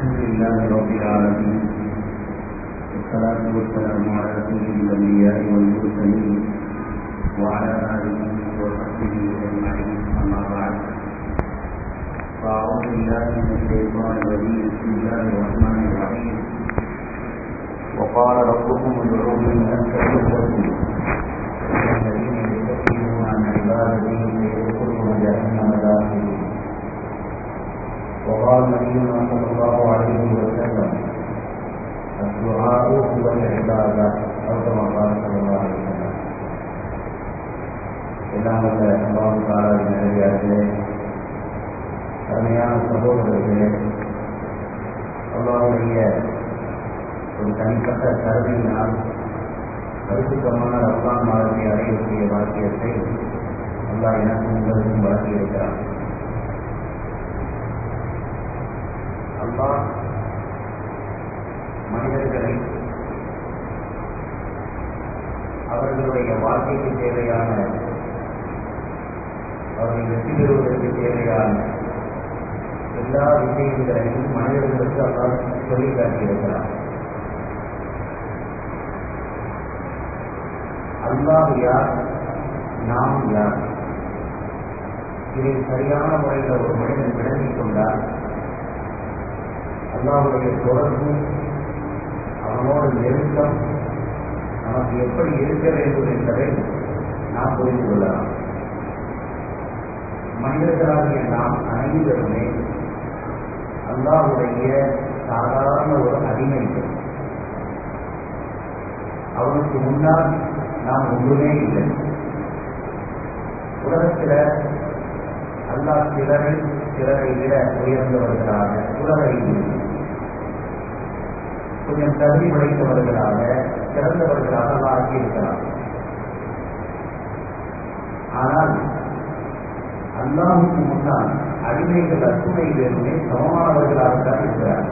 الحمد لله رب العالمين والصلاة والسلام على سيد الأنبياء والمرسلين وعلى آله وصحبه أجمعين أما بعد فأعوذ بالله من الشيطان الرجيم بسم الله الرحمن الرحيم وقال ربكم ادعوني أستجب لكم الذين يستكبرون عن عبادتي سيدخلون جهنم داخلين وقال نبينا صلى الله عليه وسلم الدعاء هو العبادة أو كما قال صلى الله عليه وسلم எல்லாம் வல்ல அல்லாஹ் தாலாவின் நிறையார்களே அருமையான சகோதரர்களே அல்லாஹுடைய ஒரு தனிப்பட்ட கருவியினால் பரிசுத்தமான ரம்லான் மாதத்தை அடையக்கூடிய வாக்கியத்தை அல்லாஹ் எனக்கும் உங்களுக்கும் வழங்கியிருக்கிறார் அல்லாஹ் மனிதர்களை அவர்களுடைய வாழ்க்கைக்கு தேவையான அவர்கள் வெற்றி பெறுவதற்கு தேவையான எல்லா விஷயங்களையும் மனிதர்களுக்கு அல்லாஹ் சொல்லி காட்டியிருக்கிறார் அல்லாஹ் யார் நாம் யார் இதை சரியான முறையில் ஒரு மனிதன் விளங்கிக் கொண்டால் அல்லாவுடைய தொடர்பு அவனோடு நெருக்கம் நமக்கு எப்படி இருக்க வேண்டும் என்பதை நாம் புரிந்து கொள்ளலாம் மனிதர்களாகிய நாம் அனைவருமே அல்லாவுடைய சாதாரண ஒரு அடிமைகள் அவனுக்கு முன்னால் நாம் ஒன்றுமே இல்லை உலகத்தில் அல்லாஹ் சிலரை சிலரை விட உயர்ந்தவர்களாக உலகில் கொஞ்சம் தகுதி படைத்தவர்களாக சிறந்தவர்களாக அல்லாஹ் ஆக்கியிருக்கிறார் ஆனால் அல்லாஹுக்கு முன்னால் அடிமைகள் அத்துணை பேருமே சமமானவர்களாகத்தான் இருக்கிறார்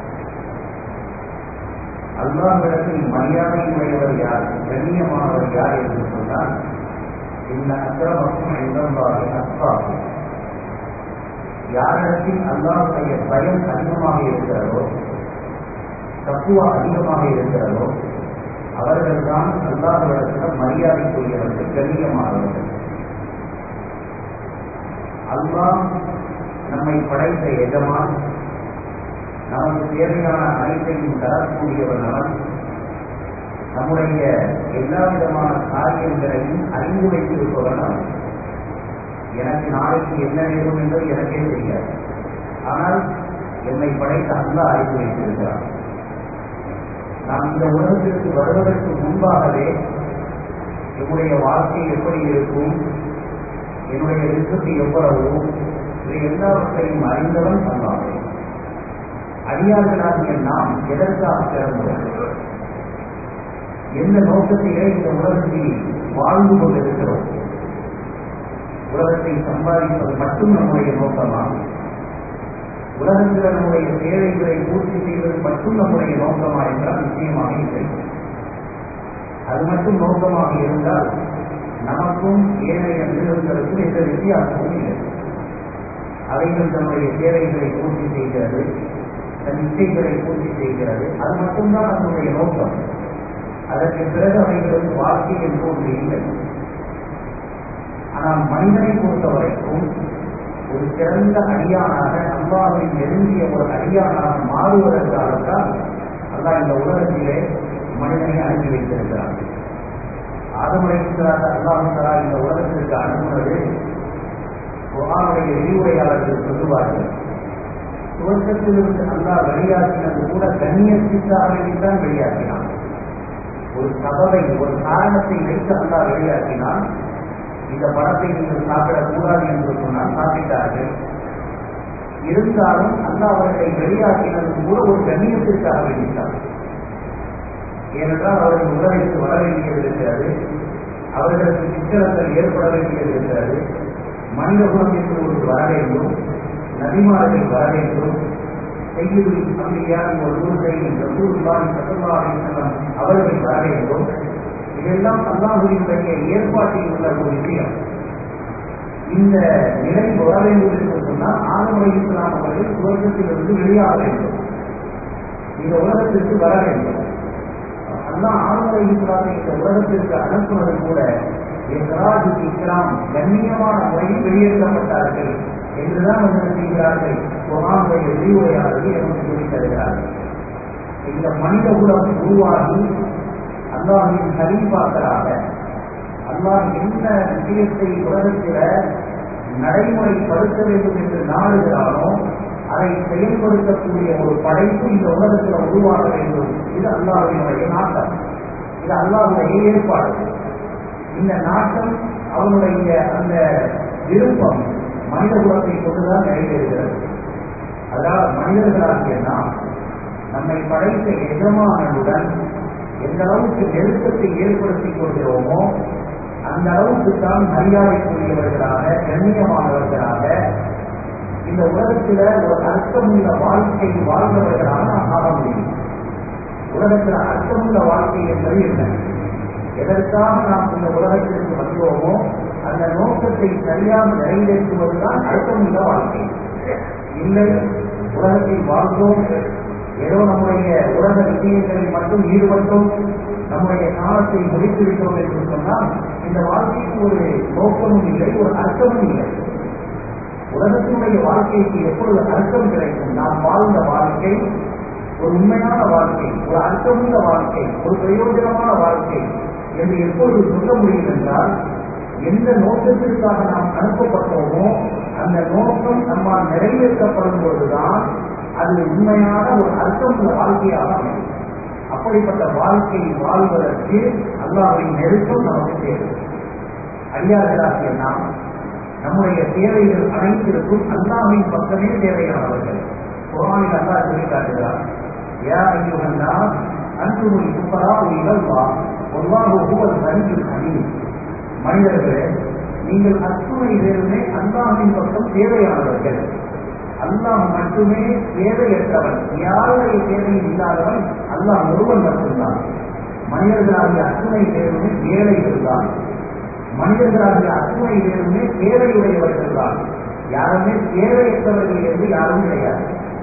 அல்லாஹிடத்தில் மரியாதை உடையவர் யார் கண்ணியமானவர் யார் என்று சொன்னால் இந்த அக்கிரமக்கும் ஐந்தம்பாக அப்பாகும் யாரிடத்தில் அல்லாஹுடைய பயம் அதிகமாக இருக்கிறதோ தப்புவா அதிகமாக இருக்கிறதோ அவர்கள்தான் அல்லாஹிடத்தில் மரியாதைக்குரியவர்கள் கண்ணியமானவர்கள் அல்லாஹ் நம்மை படைத்த எஜமான் நமக்கு தேவையான அனைத்தையும் தரக்கூடியவன் அவன் நம்முடைய எல்லா விதமான காரியங்களையும் அறிந்து வைத்திருப்பவன் அவன் எனக்கு நாளைக்கு என்ன வேண்டும் என்பது எனக்கே தெரியாது ஆனால் என்னை படைத்த அல்லா அறிந்து வைத்திருக்கிறான் நாம் இந்த உலகத்திற்கு வருவதற்கு முன்பாகவே என்னுடைய வாழ்க்கை எப்படி இருக்கும் என்னுடைய ரிசத்து எவ்வளவு இவை எல்லாவற்றையும் அறிந்தவன் சொன்னார்கள் அடியார்களாகிய நாம் எதற்காக பிறந்தோம் எந்த நோக்கத்திலே இந்த உலகத்தில் வாழ்ந்து கொண்டிருக்கிறோம் உலகத்தை சம்பாதிப்பது மட்டும் நம்முடைய நோக்கமா உலகத்தில் நம்முடைய தேவைகளை பூர்த்தி செய்வது மட்டும் நம்முடைய நோக்கமா என்றால் நிச்சயமாக இல்லை அது மட்டும் நோக்கமாக இருந்தால் நமக்கும் ஏனைய மிருகங்களுக்கும் எந்த வித்தியாசமும் இல்லை அவைகள் தன்னுடைய தேவைகளை பூர்த்தி செய்கிறது தன் இச்சைகளை பூர்த்தி செய்கிறது அது மட்டும்தான் நம்முடைய நோக்கம் அதற்கு பிறகு அவைகளுக்கு வாழ்க்கை என்று ஒன்று இல்லை ஆனால் மனிதனை பொறுத்த வரைக்கும் ஒரு சிறந்த அடியானாக அல்லாவின் நெருங்கிய ஒரு அடியானாக மாறுவதற்காகத்தான் அல்லா இந்த உலகத்திலே மனிதனை அனுப்பி வைத்திருக்கிறார் ஆதமுறைக்கிறார் அல்லாஹ் தலா இந்த உலகத்திற்கு அனுப்புவது குரானுடைய விரிவுரையாளர்கள் சொல்லுவார்கள் துவக்கத்திலிருந்து அல்லாஹ் வெளியாக்கினது கூட கண்ணியத்திற்காகத்தான் வெளியாக்கினான் ஒரு சபவை ஒரு காரணத்தை வைத்து அல்லாஹ் வெளியாக்கினால் இந்த படத்தை நீங்கள் சாப்பிடக்கூடாது என்று சொன்னால் சாப்பிட்டார்கள் இருந்தாலும் அல்லாஹ் அவர்களை வெளியாக்கினது கூட ஒரு கண்ணியத்திற்காக வெளியிட்டார் ஏனென்றால் அவர்கள் உலகிற்கு வர வேண்டியது இருக்கிறது அவர்களுக்கு சிக்கனங்கள் ஏற்பட வேண்டியது இருக்கிறது மனித குலத்திற்கு ஒரு வர வேண்டும் நபிமார்கள் வர வேண்டும் செய்யுள் அம்பியார் ஒரு ஊர்களில் ரசூல்லாஹி ஸல்லல்லாஹு அலைஹி வஸல்லம் அவர்கள் வர வேண்டும் இதெல்லாம் அல்லாஹுவினுடைய ஏற்பாட்டில் உள்ள ஒரு விஷயம் இந்த நிலை வர வேண்டும் என்று சொன்னால் ஆதம் அலி இஸ்லாம் அவர்கள் சுவர்க்கத்திலிருந்து வெளியாக வேண்டும் இந்த உலகத்திற்கு வர வேண்டும் அல்லா ஆண்களை இஸ்லாத்தை இந்த உலகத்திற்கு அனுப்புவது கூட எஸ்ராஜு இஸ்லாம் கண்ணியமான முறையில் வெளியேற்றப்பட்டார்கள் என்றுதான் வந்து செய்கிறார்கள் குரானுடைய விரிவுரையாளர்கள் எனக்கு சொல்லித் தருகிறார்கள் இந்த மனித குலம் உருவாகி அல்லாஹின் ஹலீஃபாக்களாக அல்லாஹ் என்ன விஷயத்தை உலகத்தில நடைமுறைப்படுத்த வேண்டும் என்று நாடுகிறானோ அதை செயல்படுத்தக்கூடிய ஒரு படைப்பு இந்த உலகத்தில் உருவாக வேண்டும் இது அல்லாஹினுடைய நாட்டம் இது அல்லாஹுடைய ஏற்பாடு இந்த நாட்டம் அவனுடைய அந்த விருப்பம் மனித குலத்தை கொண்டுதான் நிறைவேறுகிறது அதனால் மனிதர்களாகிய நாம் நம்மை படைத்த எஜமானனுடன் எந்த அளவுக்கு நெருக்கத்தை ஏற்படுத்திக் கொள்கிறோமோ அந்த அளவுக்கு தான் மரியாதைக்குரியவர்களாக கண்ணியமானவர்களாக இந்த உலகத்துல ஒரு அர்த்தமுள்ள வாழ்க்கை வாழ்ந்தவர்களாக நாம் ஆக முடியும் உலகத்துல அர்த்தமுள்ள வாழ்க்கை என்பது என்ன எதற்காக நாம் இந்த உலகத்திற்கு வந்தோமோ அந்த நோக்கத்தை சரியாக நிறைவேற்றுவதுதான் அர்த்தமுள்ள வாழ்க்கை இல்லை உலகத்தில் வாழ்ந்தோம் ஏதோ நம்முடைய உலக விஷயங்களில் மட்டும் ஈடுபட்டோம் நம்முடைய காலத்தை முடித்து விட்டோம் என்று சொன்னால் இந்த வாழ்க்கைக்கு ஒரு நோக்கமும் இல்லை ஒரு அர்த்தமும் இல்லை உலகத்தினுடைய வாழ்க்கைக்கு எப்பொழுது அர்த்தம் கிடைக்கும் நாம் வாழ்ந்த வாழ்க்கை ஒரு உண்மையான வாழ்க்கை ஒரு அர்த்தமுள்ள வாழ்க்கை ஒரு பிரயோஜனமான வாழ்க்கை என்று எப்பொழுது சொல்ல முடியும் என்றால் எந்த நோக்கத்திற்காக நாம் அனுப்பப்பட்டோமோ அந்த நோக்கம் நம்மால் நிறைவேற்றப்படும் பொழுதுதான் அது உண்மையான ஒரு அர்த்தமுள்ள வாழ்க்கையாக அமையும் அப்படிப்பட்ட வாழ்க்கை வாழ்வதற்கு அல்லாவின் நெருக்கம் நமக்கு தேவை அடியார்களாகிய நாம் நம்முடைய தேவைகள் அனைத்திற்கும் அல்லாவின் பக்கமே தேவையானவர்கள் குரானில் அல்லா சொல்லி காட்டுகிறார் யா ஐயுகன்னா அன்புமொழி சுப்பரா இலல்வா ஒல்லாஹு ஹுவல் ஹரியுல் ஹலீம் மனிதர்களே நீங்கள் அத்துணை பேருமே அல்லாஹின் பக்கம் தேவையானவர்கள் அல்லாஹ் மட்டுமே தேவையற்றவன் யாருடைய தேவையும் இல்லாதவன் அல்லாஹ் ஒருவன் மட்டும்தான் மனிதர்களாகிய அத்துணை பேருமே ஏழைகள் தான் மனிதர்களாகிய அத்துணை பேருமே தேவையுடையவர்கள் தான் யாருமே தேவையற்றவர்கள் என்று யாரும் கிடையாது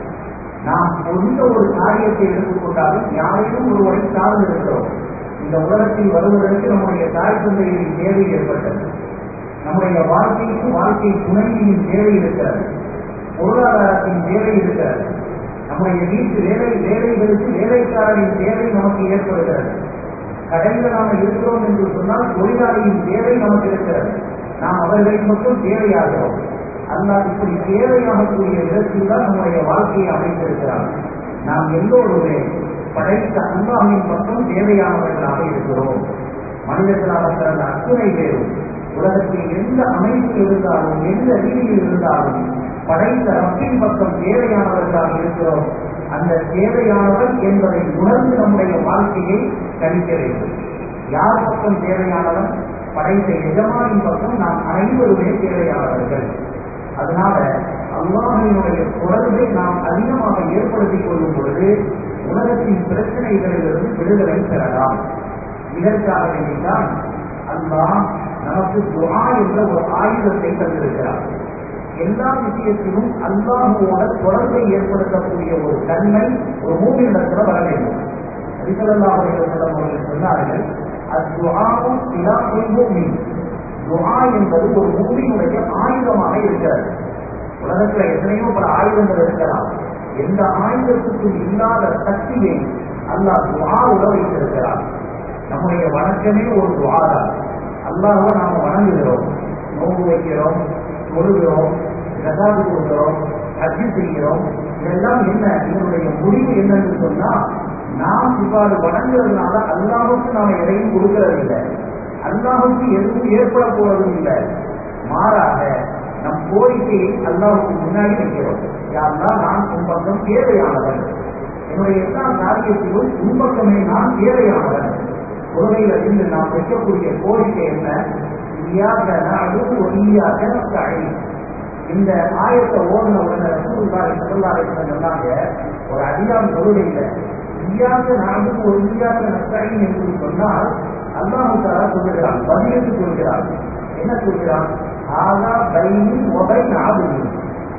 நாம் எந்த ஒரு காரியத்தை எடுத்துக்கொண்டாலும் யாரையும் ஒருவரை சார்ந்து இருக்கிறோம் இந்த உலகத்தில் வருவதற்கு நம்முடைய தாய் தந்தையின் தேவை ஏற்பட்டது நம்முடைய வாழ்க்கைக்கு வாழ்க்கை துணையின் தேவை இருக்கிறது பொருளாதாரத்தின் தேவை இருக்கிறது நம்முடைய வீட்டு வேலை வேலைகளுக்கு வேலைக்காரரின் தேவை நமக்கு ஏற்படுகிறது கடையில் நாம் இருக்கிறோம் என்று சொன்னால் தொழிலாளியின் தேவை நமக்கு இருக்கிறது நாம் அவர்களின் மட்டும் தேவையாகிறோம் அல்லாஹ் இப்படி தேவையாகக்கூடிய விதத்தில் தான் நம்முடைய வாழ்க்கையை அமைத்திருக்கிறார் நாம் எல்லோருமே படைத்த அல்லாஹின் பக்கம் தேவையானவர்களாக இருக்கிறோம் மனிதர்களாக பிறந்த அத்துணை பேரும் உலகத்தில் எந்த அமைப்பில் இருந்தாலும் எந்த ரீதியில் இருந்தாலும் படைத்த ரப்பின் பக்கம் தேவையானவர்களாக இருக்கிறோம் அந்த தேவையானவர் என்பதை உணர்ந்து நம்முடைய வாழ்க்கையை கணிக்க வேண்டும் யார் பக்கம் தேவையானவன் படைத்த எஜமானின் பக்கம் நாம் அனைவருமே தேவையானவர்கள் அதனால அல்லாஹினுடைய தொடர்பை நாம் அதிகமாக ஏற்படுத்திக் கொள்ளும் பொழுது உலகத்தின் பிரச்சனைகளிலிருந்து விடுதலை பெறலாம் இதற்காக வேண்டித்தான் அல்லாஹ் நமக்கு துவா என்ற ஒரு ஆயுதத்தை தந்திருக்கிறார் எல்லா விஷயத்திலும் அல்லாஹுவோட தொடர்பை ஏற்படுத்தக்கூடிய ஒரு தன்மை ஒரு மூமியிடத்தில் வர வேண்டும் அரிசல்லாஹ் அவர்கள் சொன்னார்கள் அத்துவாவும் சிலாபுல் மூமி துவா என்பது ஒரு மூமியினுடைய ஆயுதமாக இருக்கிறது உலகத்துல எத்தனையோ பல ஆயுதங்கள் இருக்கலாம் எந்த ஆயுதத்துக்கும் இல்லாத சக்தியை அல்லாஹ் துவாவுல வைத்திருக்கிறார் நம்முடைய வணக்கமே ஒரு துவாதான் அல்லாஹ் நாம வணங்குகிறோம் நோம்பு வைக்கிறோம் தொழுகிறோம் கதாது கொடுக்கிறோம் ஹஜ்ஜு செய்கிறோம் இதெல்லாம் என்ன இதனுடைய முடிவு என்னன்னு சொன்னா நாம் இவ்வாறு வணங்குறதுனால அல்லாஹுக்கு நாம் எதையும் கொடுக்கறதில்லை அல்லாஹுக்கு எதுவும் ஏற்பட போவதும் இல்லை மாறாக நம் கோரிக்கையை அல்லாஹுக்கு முன்னாடி வைக்கிறோம் யாருந்தான் நான் உன்பக்கம் தேவையானவன் என்னுடைய எல்லா காரியத்திலும் உன்பக்கமே நான் தேவையானவன் கொள்கையில இருந்து நாம் வைக்கக்கூடிய கோரிக்கை என்ன ஈயாக நாடு ஈயாக நஸ்தகை இந்த ஆயத்தை ஓடின உடனே ரசூலுல்லாஹி ஸல்லல்லாஹு அலைஹி வஸல்லம் சொன்னாங்க ஒரு அதிகாரம் தொழுகையில ஈயாக நாடு ஒரு ஈயாக நஸ்தகை என்று சொன்னால் அல்லாஹு தாலா சொல்லுகிறான் பதிலுக்கு சொல்கிறான் என்ன சொல்கிறான் ஆகா பைனி ஒபை நாடு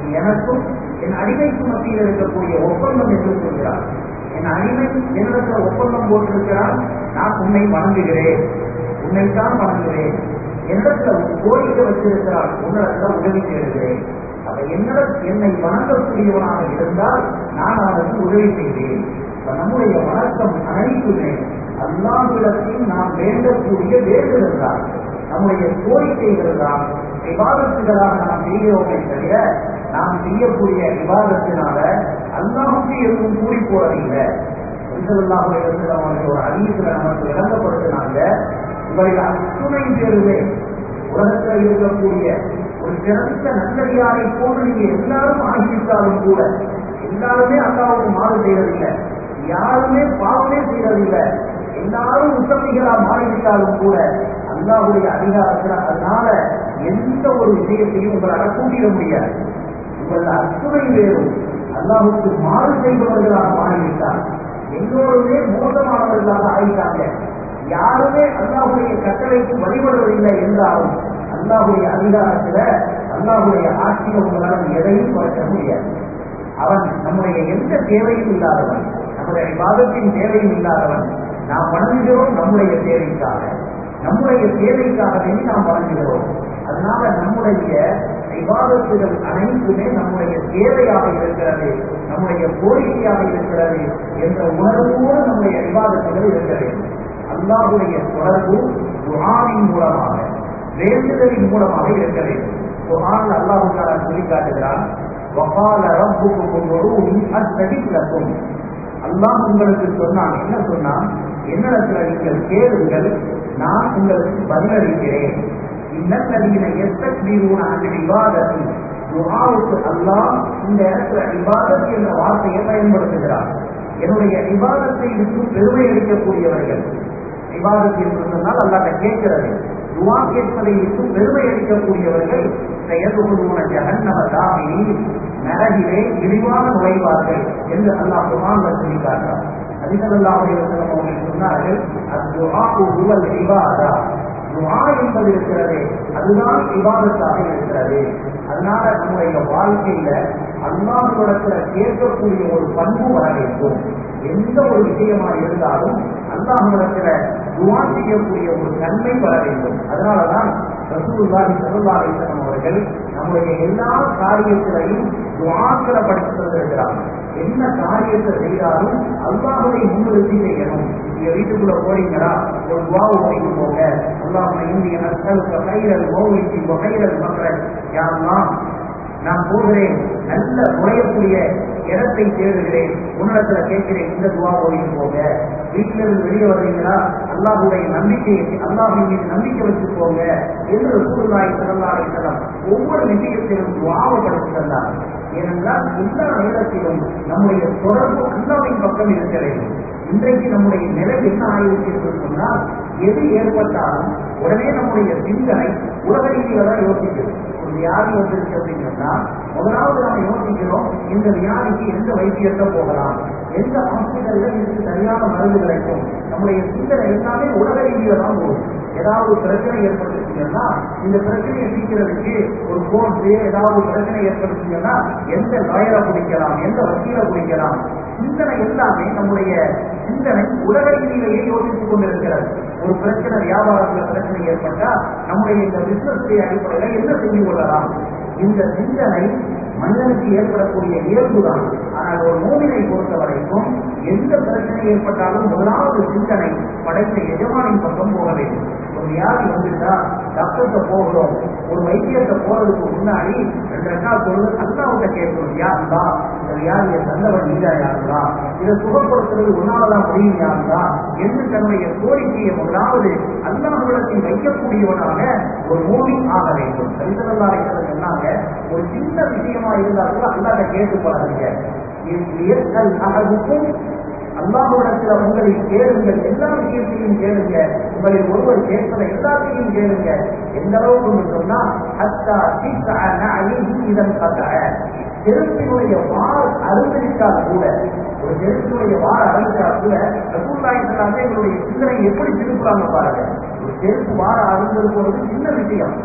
எனக்கும் என் அடிமைக்கும் மத்தியில் இருக்கக்கூடிய ஒப்பந்தம் என்று சொல்கிறார் என் அடிமை என்னிடத்துல ஒப்பந்தம் போட்டிருக்கிறார் நான் உன்னை வணங்குகிறேன் உன்னைத்தான் வணங்குகிறேன் என்னிடத்துல கோரிக்கை வச்சிருக்கிறார் உன்னிடத்துல உதவி தேடுகிறேன் அப்ப என்னிடம் என்னை வணங்கக்கூடியவனாக இருந்தால் நான் அவனுக்கு உதவி செய்வேன் இப்ப நம்முடைய வணக்கம் அனைத்துமே அல்லாஹ்விடத்தில் நாம் வேண்டக்கூடிய வேண்டுதல் தான் நம்முடைய கோரிக்கைகள் தான் விவாதத்துகளாக நாம் செய்கிறோமே தவிர நாம் செய்யக்கூடிய விவாதத்தினால அல்லாஹுக்கு எதுவும் கூடி போறதில்லை அவர்களுக்கு ஒரு அறிவிப்புல நமக்கு விளங்கப்படுத்தினாங்க உங்களில் அத்துணை பேருமே உலகத்தில் இருக்கக்கூடிய ஒரு சிறந்த நல்லடியாரை போன்று நீங்க எல்லாரும் ஆகிவிட்டாலும் கூட எல்லாருமே அல்லாவுக்கு மாறு செய்யறதில்லை யாருமே பாவமே செய்யறதில்லை எல்லாரும் உத்தமிகளா மாறிவிட்டாலும் கூட அல்லாவுடைய அதிகாரத்தில் அதனால எந்த ஒரு விஷயத்தையும் உங்களால் கூட்டிட முடியாது உங்கள் அத்துணை பேரும் அல்லாஹுக்கு மாறு செய்பவர்களாக மாறிவிட்டார் எல்லோருமே மோசமானவர்களாக ஆயிட்டாங்க யாருமே அல்லாஹுடைய கட்டளைக்கு வழிபடுவதில்லை என்றாலும் அல்லாஹுடைய அதிகாரத்துல அல்லாஹுடைய ஆட்சியை உங்களால் எதையும் குறைக்க முடியாது அவன் நம்முடைய எந்த தேவையும் இல்லாதவன் நம்முடைய விவாதத்தின் தேவையும் இல்லாதவன் நாம் வணங்குகிறோம் நம்முடைய தேவைக்காக நம்முடைய தேவைக்காக வேண்டி நாம் வணங்குகிறோம் அதனால நம்முடைய விவாதத்துகள் அனைத்துமே நம்முடைய தேவையாக இருக்கிறது நம்முடைய கோரிக்கையாக இருக்கிறது என்ற உணர்வோடு நம்முடைய விவாதத்துகள் இருக்க வேண்டும் அல்லாஹுடைய தொடர்பு துஆவின் மூலமாக வேண்டுதலின் மூலமாக இருக்க வேண்டும் குர்ஆன் அல்லாஹு தஆலா சொல்லி காட்டுகிறான் வகால ரப்புக்கும் உதூனி அஸ்தஜிப் லக்கும் அல்லாஹ் உங்களுக்கு சொன்னான் என்ன சொன்னான் என்னிடத்துல நீங்கள் கேளுங்கள் நான் உங்களுக்கு பதிலளிக்கிறேன் இன்னல்லதீன எஸ்தக்பீரூன அன் இபாதத்தி துஆவுக்கு அல்லாஹ் இந்த இடத்துல இபாதத் என்ற வார்த்தையை பயன்படுத்துகிறார் என்னுடைய இபாதத்தை விட்டு பெருமை அளிக்கக்கூடியவர்கள் இபாதத் என்று சொன்னால் அல்லாட்ட கேட்கிறது துவா கேட்பதை விட்டு பெருமை அளிக்கக்கூடியவர்கள் செயல்படுவன ஜகன்னம தாமினி நரகிலே இழிவான நுழைவார்கள் என்று அல்லாஹ் குரான் சொல்லி காட்டார் அதிகல்லாஹ் அவர்கள் சொன்னார்கள் அது துஆ உருவல் இபாதா துஆ என்பது இருக்கிறது அதுதான் இபாதத்தாக இருக்கிறது அதனால நம்முடைய வாழ்க்கையில அல்லாஹிடத்துல கேட்கக்கூடிய ஒரு பண்பு வர வேண்டும் எந்த ஒரு விஷயமா இருந்தாலும் அல்லாஹிடத்துல துவா செய்யக்கூடிய ஒரு தன்மை வர வேண்டும் அதனாலதான் ரசூலுல்லாஹி ஸல்லல்லாஹு அலைஹி வஸல்லம் அவர்கள் நம்முடைய எல்லா காரியத்திலையும் துஆக்களை படித்து தந்திருக்கிறாங்க என்ன காரியத்தை செய்தாலும் அல்லாஹுவை முன்னிறுத்தி செய்யணும் நீங்க வீட்டுக்குள்ள போறீங்களா ஒரு துவாவு பண்ணிட்டு போங்க அல்லாஹ் இந்திய நஸ்தலுக்கு கைரல் மௌலிக்கு கைரல் மக்கள் யாரெல்லாம் நான் போகிறேன் நல்ல நுழையக்கூடிய இடத்தை தேடுகிறேன் உன்னிடத்துல கேட்கிறேன் இந்த துவா ஓடிட்டு போங்க வீட்டில இருந்து வெளியே வர்றீங்களா அல்லாஹுடைய நம்பிக்கை அல்லாஹின் மீது நம்பிக்கை வச்சு போங்க என்று சூழ்நாய் சிறந்தாரை செல்லம் ஒவ்வொரு விஷயத்திலும் துவாவை படித்து தந்தார் ஏனென்றால் எல்லா நேரத்திலும் நம்முடைய தொடர்பு அல்லாவின் பக்கம் இருக்க வேண்டும் இன்றைக்கு நம்முடைய நிலை என்ன ஆயிடுச்சு என்று சொன்னால் எது ஏற்பட்டாலும் உடனே நம்முடைய சிந்தனை உலக ரீதியில தான் யோசிக்கிறது ஒரு வியாதி வந்திருக்கு அப்படின்னு சொன்னா முதலாவது நாம் யோசிக்கிறோம் இந்த வியாதிக்கு எந்த வைத்தியத்தை போகலாம் எந்த ஹாஸ்பிட்டல்ல இதுக்கு சரியான மருந்து கிடைக்கும் நம்முடைய சிந்தனை எல்லாமே உலக ரீதியில தான் போகும் ஏதாவது பிரச்சனை ஏற்பட்டுச்சுன்னா இந்த பிரச்சனையை தீர்க்கிறதுக்கு ஒரு கோர்ட்டு ஏதாவது பிரச்சனை ஏற்பட்டுச்சுன்னா எந்த லாயரை பிடிக்கலாம் எந்த வக்கீலை பிடிக்கலாம் சிந்தனை எல்லாமே நம்முடைய சிந்தனை உலக ரீதியிலேயே யோசித்துக் கொண்டிருக்கிறது ஒரு பிரச்சனை வியாபாரத்துல பிரச்சனை ஏற்பட்டா நம்முடைய இந்த பிசினஸ் அடிப்படையில என்ன செய்து கொள்ளலாம் இந்த சிந்தனை மனிதனுக்கு ஏற்படக்கூடிய இயல்புதான் ஆனால் ஒரு நோவினை பொறுத்த வரைக்கும் எந்த பிரச்சனை ஏற்பட்டாலும் முதலாவது சிந்தனை படைத்த எஜமானின் பக்கம் போக வேண்டும் ஒரு வியாதி வந்துட்டா டாக்டர்கிட்ட போகிறோம் ஒரு வைத்தியத்தை போறதுக்கு முன்னாடி ரெண்டு ரெண்டா சொல்லு அல்லாவுட்ட கேட்கணும் யாருந்தா இந்த வியாதியை தந்தவன் நீதா யாருந்தா இதை சுகப்படுத்துறது உன்னாலதான் முடியும் யாருந்தா என்று தன்னுடைய கோரிக்கையை முதலாவது அல்லாஹுலத்தில் வைக்கக்கூடியவனாக ஒரு மூவி ஆக வேண்டும் சரிதல்லாரை சொன்னாங்க ஒரு சின்ன விஷயமா இருந்தா கூட அல்லாத கேட்டு பாருங்க அகதுக்கும் அல்லாஹுடத்துல உங்களை கேளுங்கள் எல்லா விஷயத்தையும் கேளுங்க உங்களை ஒருவர் கேட்பதை எல்லாத்தையும் கேளுங்க எந்த அளவுக்கு சொன்னா அத்தா இதன் கத்த செருப்பினுடைய வார் அருந்திருக்கால் கூட ஒரு செருப்பினுடைய வார் அருந்திருக்கால் கூட ரசூல்லாயிட்டாலே எங்களுடைய சிந்தனை எப்படி திருப்புறாங்க பாருங்க ஒரு செருப்பு வார அருந்திருப்பது சின்ன விஷயம்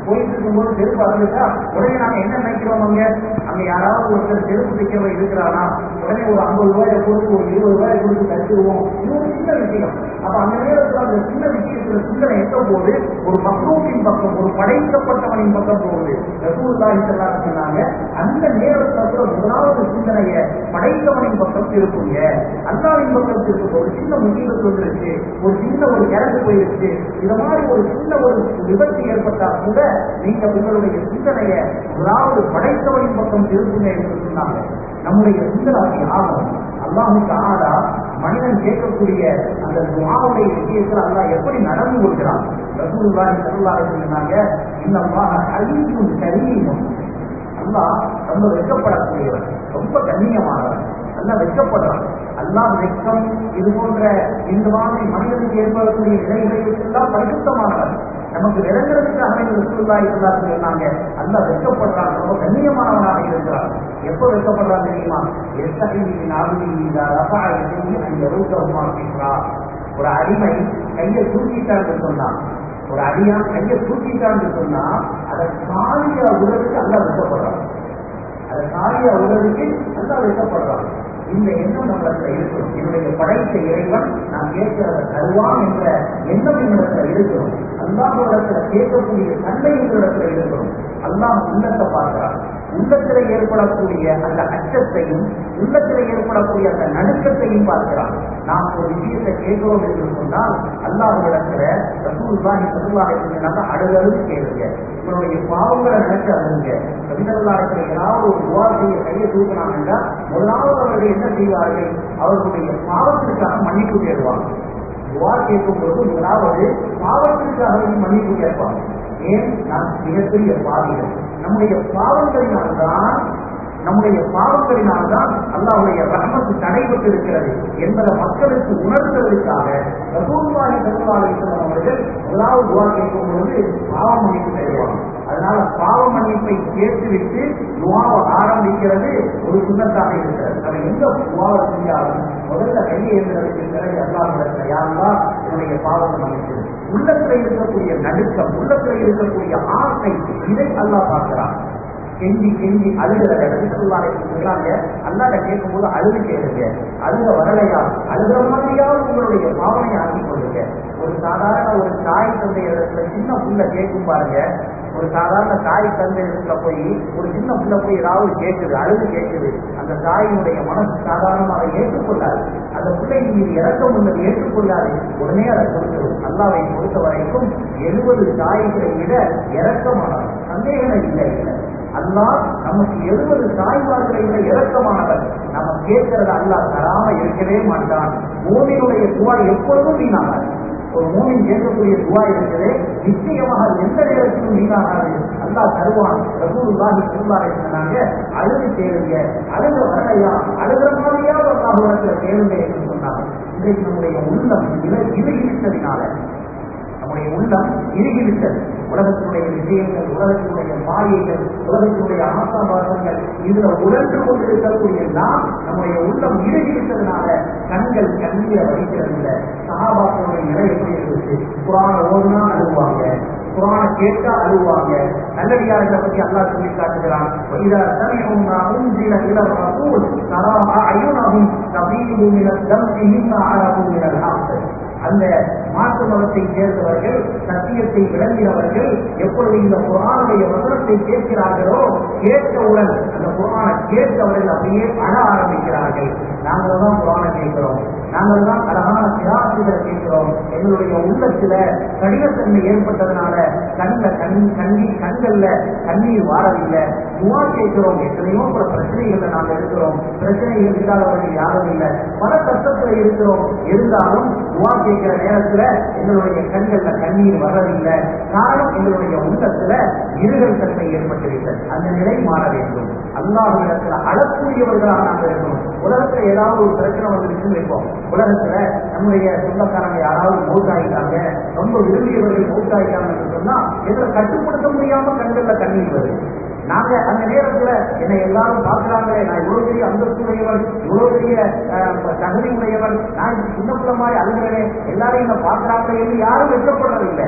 போயிட்டு இருக்கும்போது செருப்பு அறந்துட்டா உடனே நாங்க என்ன நினைக்கிறோம் அங்க அங்க யாராவது ஒருத்தர் செருப்பு தைக்கிறவன் இருக்கிறானா உடனே ஒரு ஐம்பது ரூபாயை கொடுத்து ஒரு இருபது ரூபாயை கொடுத்து தச்சுருவோம் இது ஒரு சின்ன விஷயம் அப்ப அந்த நேரத்துல அந்த சின்ன விஷயத்துல சிந்தனை எட்ட போது ஒரு மக்ரூக்கின் பக்கம் ஒரு படைக்கப்பட்டவனின் பக்கம் போகுது ரசூலுல்லாஹி ஸல்லல்லாஹு அலைஹி சொன்னாங்க அந்த நேரத்துல கூட முதலாவது சிந்தனைய படைத்தவனின் பக்கம் திருப்புங்க அல்லாவின் பக்கம் திருப்புங்க ஒரு சின்ன முசீபத்து வந்துருச்சு ஒரு சின்ன ஒரு இறந்து போயிருச்சு இது மாதிரி ஒரு சின்ன ஒரு விபத்து ஏற்பட்டா கூட நீங்க உங்களுடைய சிந்தனைய முதலாவது படைத்தவனின் பக்கம் திருப்புங்க என்று சொன்னாங்க நம்முடைய சிந்தனை அப்படி ஆகும் அல்லாஹுக்கு ஆடா மனிதன் கேட்கக்கூடிய அந்த துவாவுடைய விஷயத்துல அல்லாஹ் எப்படி நடந்து கொள்கிறான் ரசூலுல்லாஹி ஸல்லல்லாஹு அலைஹி சொன்னாங்க இன்னல்லாஹ அலீமுன் கரீமுன் அல்லாஹ் ரொம்ப வெட்கப்படக்கூடியவன் ரொம்ப கண்ணியமானவன் நல்லா வெட்கப்படுறான் அல்லாஹ் வெட்கம் இது போன்ற இந்த மாதிரி மனிதனுக்கு ஏற்படக்கூடிய நிலைகளுக்கெல்லாம் பரிசுத்தமானவன் நமக்கு விளங்குறதுக்காக இந்த ரசூலுல்லாஹி ஸல்லல்லாஹு அலைஹி சொன்னாங்க அல்லாஹ் வெட்கப்படுறான் ரொம்ப கண்ணியமானவனாக இருக்கிறான் எப்போ வெட்கப்படுறான் தெரியுமா எஸ்தஹிமி நாபிலி இதா ரஃபா யதைஹி அன் யருத்தஹுமா ஃபிக்ரா ஒரு அடிமை கையை தூக்கிட்டான்னு சொன்னான் ஒரு அடியான் கையை தூக்கிட்டான்னு சொன்னா அதை காலியா உடலுக்கு அல்ல வெட்டப்படுறான் அதை காலியா உடலுக்கு அல்ல வெட்டப்படுறான் இந்த எண்ணம் நம்மளத்துல இருக்கணும் என்னுடைய படைத்த இறைவன் நான் கேட்கிறத தருவான் என்ற எண்ணம் என்னிடத்துல இருக்கணும் அல்லாஹிடத்துல கேட்கக்கூடிய தன்மை எங்களிடத்துல இருக்கணும் அல்லாஹ் உள்ளத்தை பார்க்கிறான் உள்ளத்தில் ஏற்படக்கூடிய அந்த அச்சத்தையும் உள்ளத்தில் ஏற்படக்கூடிய அந்த நடுக்கத்தையும் பார்க்கிறான் நாம் ஒரு விஷயத்தை கேட்கிறோம் என்று சொன்னால் அல்லாஹிடத்துல ரசூல்லாஹி சல்லாஹி நல்லா அழுதழுது கேளுங்க உங்களுடைய பாவங்களை நினைச்சு அழுங்க ரவிதல்லாடத்துல ஏதாவது ஒரு துவா செய்ய கையை தூக்கினாங்கன்னா முதலாவது அவர்கள் என்ன செய்வார்கள் அவர்களுடைய பாவத்திற்காக மன்னிப்பு தேடுவாங்க துவா கேட்கும் போது முதலாவது பாவத்திற்காக மன்னிப்பு கேட்பாங்க ஏன் நான் மிகப்பெரிய பாவிகள் நம்முடைய பாவங்களினால்தான் நம்முடைய பாவங்களினால்தான் அல்லாவுடைய ரஹமத்து தடைபட்டு இருக்கிறது என்பதை மக்களுக்கு உணர்த்துவதற்காக ரசூல்வாஹி சல்லாஹி அவர்கள் முதலாவது துவா கேட்கும் பொழுது பாவ மன்னிப்பு தருவாங்க அதனால பாவ மன்னிப்பை கேட்டுவிட்டு துவாவை ஆரம்பிக்கிறது ஒரு சுண்ணத்தாக இருக்கிறது நம்ம எந்த துவாவை செஞ்சாலும் முதல்ல கையை எழுதுறதுக்கு பிறகு அல்லாஹ் யாரெல்லாம் என்னுடைய பாவத்தை மன்னிச்சது உள்ளத்துல இருக்கக்கூடிய நடுக்கம் உள்ளத்துல இருக்கக்கூடிய ஆசை இதை அல்லாஹ் பார்க்கிறான் கெஞ்சி கெஞ்சி அழுகிறத சொல்றாங்க அல்லாத கேட்கும் போது அழுது கேளுங்க அழுக வரலையா அழுகிற மாதிரியாவது உங்களுடைய பாவனை ஆக்கி கொள்ளுங்க ஒரு சாதாரண ஒரு தாய் தந்தை இடத்துல சின்ன புள்ள கேட்கும் பாருங்க ஒரு சாதாரண தாய் தந்தை இடத்துல போய் ஒரு சின்ன புள்ள போய் ஏதாவது கேட்குது அழுது கேட்குது அந்த தாயினுடைய மனசு சாதாரணமாக ஏற்றுக்கொள்ளாது அந்த பிள்ளைக்கு மீது இறக்கம் உள்ளது ஏற்றுக்கொள்ளாது உடனே அதை கொடுத்துரும் அல்லாவை பொறுத்த வரைக்கும் எழுபது தாய்களை விட இறக்கமானது சந்தேகம் இல்லை இல்லை அல்லாஹ் நமக்கு எழுபது தாய்மார்களை விட இறக்கமானவர் நம்ம கேட்கறத அல்லாஹ் தராம இருக்கவே மாட்டான் மூமியினுடைய துவா எப்பொழுதும் வீணாகாது ஒரு மூமின் கேட்கக்கூடிய துவா இருக்குது நிச்சயமாக எந்த நேரத்திலும் வீணாகாது அல்லாஹ் தருவான் ரசூலுல்லாஹி ஸல்லல்லாஹு அலைஹி சொன்னாங்க அழுது கேளுங்க அழுக வரலையா அழுகிற மாதிரியாவது அல்லாஹ்விடத்துல கேளுங்க என்று சொன்னாங்க இன்றைக்கு நம்முடைய உள்ளம் இரு இருகிவிட்டதினால நம்முடைய உள்ளம் இறுகிவிட்டது உலகத்தினுடைய விஷயங்கள் உலகத்தினுடைய மாயைகள் உலகத்தினுடைய ஆசாபாசங்கள் இதுல உழன்று கொண்டிருக்கக்கூடிய நாம் நம்முடைய உள்ளம் இறுகிவிட்டதுனால கண்கள் கண்ணீரை வடிக்கிறது இல்லை சகாபாக்களுடைய நிலை எப்படி இருந்துச்சு குரான ஓதுனா அழுவாங்க குரான கேட்டா அழுவாங்க நல்லடியார்களை பற்றி அல்லாஹ் சொல்லி காட்டுகிறான் وَإِذَا سَمِعُوا مَا أُنزِلَ إِلَى الرَّسُولِ تَرَى أَعْيُنَهُمْ تَفِيضُ مِنَ الدَّمْعِ مِمَّا عَرَفُوا مِنَ الْحَقِّ அந்த மாற்று மதத்தை சேர்ந்தவர்கள் சத்தியத்தை விளங்கினவர்கள் எப்பொழுது இந்த குரானுடைய வசனத்தை கேட்கிறார்களோ கேட்டவுடன் அந்த குரானை கேட்டவர்கள் அப்படியே அழ ஆரம்பிக்கிறார்கள் நாங்கள் தான் குரானை கேட்கிறோம் நாங்கள் தான் அழகான சிராசிகளை கேட்கிறோம் எங்களுடைய உள்ளத்துல கடினத்தன்மை ஏற்பட்டதுனால கண்ல கண் கண்ணி கண்கள்ல கண்ணீர் வாரவில்லை துவா கேட்கிறோம் எத்தனையோ பல பிரச்சனைகள்ல நாங்கள் இருக்கிறோம் பிரச்சனைகள் இல்லாதவர்கள் யாரும் இல்லை பல கஷ்டத்துல இருக்கிறோம் இருந்தாலும் துவா கேட்கிற நேரத்துல எங்களுடைய கண்கள்ல கண்ணீர் வரவில்லை காரணம் எங்களுடைய உள்ளத்துல இருகல் தன்மை ஏற்பட்டுவிட்டது அந்த நிலை மாற வேண்டும் அல்லாஹிடத்துல அழக்கூடியவர்களாக நாங்கள் இருக்கணும் உலகத்துல ஏதாவது ஒரு பிரச்சனை வந்துருச்சுன்னு வைப்போம் உலகத்துல நம்முடைய சொந்தக்காரங்க யாராவது மௌத்தாயிட்டாங்க ரொம்ப விரும்பியவர்கள் மௌத்தாயிட்டாங்கன்னு சொன்னா எங்களை கட்டுப்படுத்த முடியாம கண்கள்ல கண்ணீர் வருது நாங்க அந்த நேரத்துல என்னை எல்லாரும் பார்க்கிறாங்களே நான் இவ்வளவு பெரிய அந்தஸ்துடையவன் இவ்வளவு பெரிய அஹ், தகுதி உடையவன் நான் சின்ன பிள்ளை மாதிரி அழுகிறேன் எல்லாரும் என்ன பார்க்கிறாங்களே என்று யாரும் வெட்கப்படுறதில்லை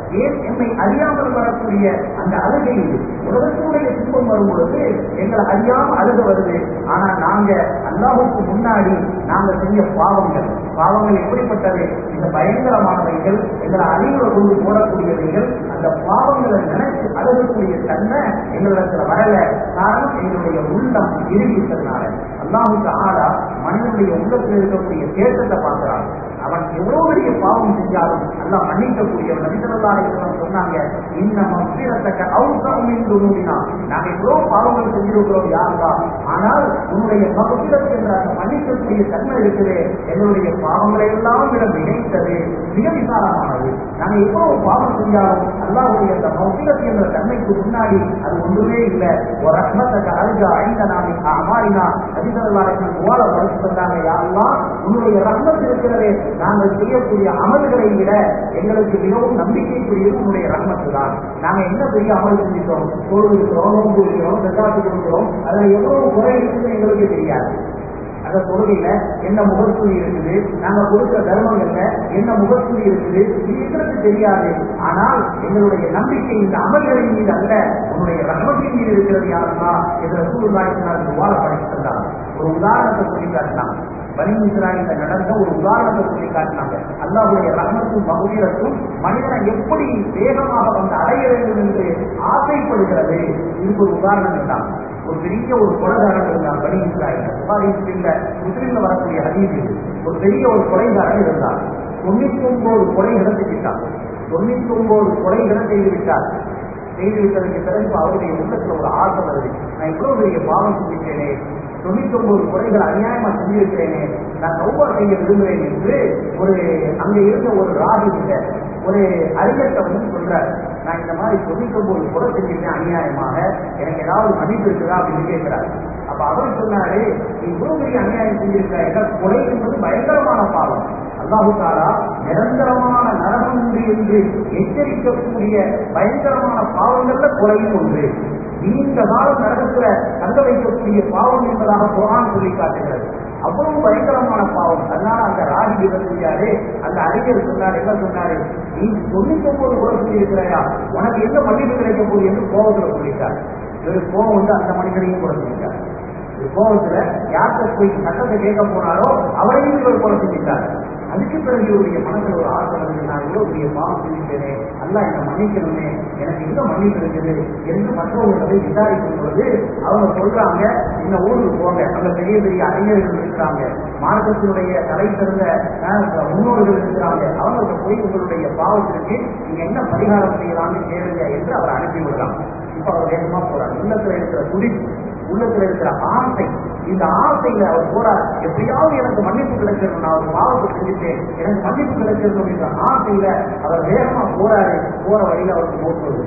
ஏன் என்னை அறியாமல் வரக்கூடிய அந்த அழுகை இது உலகத்தினுடைய துன்பம் வரும் பொழுது எங்களை அறியாம அழுக வருது ஆனா நாங்க அல்லாஹுக்கு முன்னாடி நாங்க செஞ்ச பாவங்கள் பாவங்கள் எப்படிப்பட்டது இந்த பயங்கரமானவைகள் எங்களை அறிவுல கொண்டு போடக்கூடியவைகள் அந்த பாவங்களை நினைச்சு அழுகக்கூடிய தன்மை எங்களிடத்துல வரல காரணம் எங்களுடைய உள்ளம் இருக்கின்றதுனால அல்லாஹுக்கு ஆளா மனிதனுடைய உள்ளத்தில் இருக்கக்கூடிய தேட்டத்தை பார்க்கிறான் அவன் எவ்வளவு பெரிய பாவம் செஞ்சாலும் அல்லாஹ் மன்னிக்கக்கூடியவன் நபிசல்லாஹ் சொன்னாங்க இந்த மஸ்திரத்தக்க அவுசம் என்று நூறினா நாங்க எவ்வளவு பாவங்கள் செஞ்சிருக்கிறோம் யாருதா ஆனால் உன்னுடைய மகசிரத் என்ற அந்த மன்னிக்கக்கூடிய தன்மை இருக்குது எங்களுடைய பாவங்களை எல்லாம் விட நினைத்தது மிக விசாலமானது நாங்க எவ்வளவு பாவம் செஞ்சாலும் அல்லாஹுடைய அந்த மகசிரத் என்ற தன்மைக்கு முன்னாடி அது ஒன்றுமே இல்லை ஒரு ரத்னத்தக்க அழுகா ஐந்த நாமி அமாரினா நபிசல்லாஹ் துவால படிச்சு சொன்னாங்க யாரெல்லாம் உன்னுடைய ரத்னத் இருக்கிறதே நாங்கள் செய்யக்கூடிய அமல்களை விட எங்களுக்கு மிகவும் நம்பிக்கைக்குரியது உன்னுடைய ரத்னத்து தான் நாங்க என்ன பெரிய அமல் செஞ்சுட்டோம் தொழில் இருக்கிறோம் நோன்பு இருக்கிறோம் தக்காத்து கொடுக்கிறோம் அதுல எவ்வளவு குறை இருக்குன்னு எங்களுக்கு தெரியாது அந்த தொழுகையில என்ன முகத்துளி இருக்குது நாங்க கொடுக்கிற தர்மங்கள்ல என்ன முகத்துளி இருக்குது இது எங்களுக்கு தெரியாது ஆனால் எங்களுடைய நம்பிக்கை இந்த அமல்களின் மீது அல்ல உன்னுடைய ரகமத்தின் மீது இருக்கிறது யாருன்னா இதுல சூழ்நாய்க்கு வாழ படிச்சிருந்தாங்க ஒரு உதாரணத்தை சொல்லி காட்டினாங்க பனி இஸ்ராயல நடந்த ஒரு உதாரணத்தை சொல்லி காட்டினாங்க அல்லாஹுடைய ரகமத்தும் மகுவீரத்தும் மனிதனை எப்படி வேகமாக வந்து அடைய வேண்டும் என்று ஆசைப்படுகிறது இதுக்கு ஒரு உதாரணம் இருந்தாங்க ஒரு பெரிய ஒரு கொலைகாரன் இருந்தான் பனி இஸ்ராயல் முஸ்லிம்ல முஸ்லிம்ல வரக்கூடிய ஹதீஸ் இது ஒரு பெரிய ஒரு கொலைகாரன் இருந்தான் தொண்ணூத்தி ஒன்பது கொலைகளை செஞ்சுட்டான் தொண்ணூத்தி ஒன்பது கொலைகளை செய்து விட்டார் செய்து விட்டதுக்கு பிறகு அவருடைய உள்ளத்துல ஒரு ஆசை வருது நான் இவ்வளவு பெரிய பாவம் செஞ்சுட்டேனே தொண்ணூத்தி ஒன்பது குறைகள் அநியாயமா செஞ்சிருக்கிறேனே நான் சௌபா செய்ய விரும்புகிறேன் என்று ஒரு அங்க இருந்த ஒரு ராஜு கிட்ட ஒரு அறிஞர்கிட்ட வந்து சொல்றாரு நான் இந்த மாதிரி தொண்ணூத்தி ஒன்பது குறை செஞ்சிருக்கேன் அநியாயமாக எனக்கு ஏதாவது மன்னிப்பு இருக்குதா அப்படின்னு கேட்கிறாரு அப்ப அவர் சொன்னாரு நீ இவ்வளவு பெரிய அநியாயம் செஞ்சிருக்க ஏன்னா கொலை என்பது பயங்கரமான பாவம் அல்லாஹு தாலா நிரந்தரமான நரகம் உண்டு என்று எச்சரிக்கக்கூடிய பயங்கரமான பாவங்கள்ல கொலையும் ஒன்று நீண்ட காலம் நரகத்துல தங்க வைக்கக்கூடிய பாவம் என்பதாக குரான் சொல்லி காட்டுகிறது அவ்வளவு பயங்கரமான பாவம் அதனால அந்த ராஜி என்ன செஞ்சாரு அந்த அறிஞர் சொன்னார் என்ன சொன்னாரு நீ தொண்ணூத்தி ஒன்பது கூட சொல்லியிருக்கிறாயா உனக்கு எந்த மன்னிப்பு கிடைக்க போகுது என்று கோபத்துல சொல்லிட்டார் இவர் கோபம் வந்து அந்த மனிதனையும் கூட சொல்லிட்டார் கோபத்துல யார்கிட்ட போய் சட்டத்தை கேட்க போனாரோ அவரையும் இவர் கொலை செஞ்சிட்டார் அதுக்கு பிறகு இவருடைய மனசுல ஒரு ஆசை வந்து நான் இவ்வளவு பெரிய பாவம் செஞ்சுட்டேனே அல்ல என்ன மன்னிக்கணுமே எனக்கு எங்க மன்னிப்பு இருக்குது என்று மற்றவர்களை விசாரிக்கும் பொழுது அவங்க சொல்றாங்க இந்த ஊருக்கு போங்க அங்க பெரிய பெரிய அறிஞர்கள் இருக்கிறாங்க மார்க்கத்தினுடைய தலை சிறந்த முன்னோர்கள் இருக்கிறாங்க அவங்க போய் உங்களுடைய பாவத்திற்கு நீங்க என்ன பரிகாரம் செய்யலாம்னு கேளுங்க என்று அவர் அனுப்பி விடலாம் இப்ப அவர் வேகமா போறார் உள்ளத்துல இருக்கிற துடிப்பு உள்ளத்துல இருக்கிற ஆசை இந்த ஆசையில அவர் போறார் எப்படியாவது எனக்கு மன்னிப்பு கிடைச்சிடணும் நான் ஒரு பாவத்தை செஞ்சுட்டேன் எனக்கு மன்னிப்பு கிடைச்சிடணும் என்ற ஆசையில அவர் வேகமா போறாரு போற வழியில அவருக்கு மூத்துவது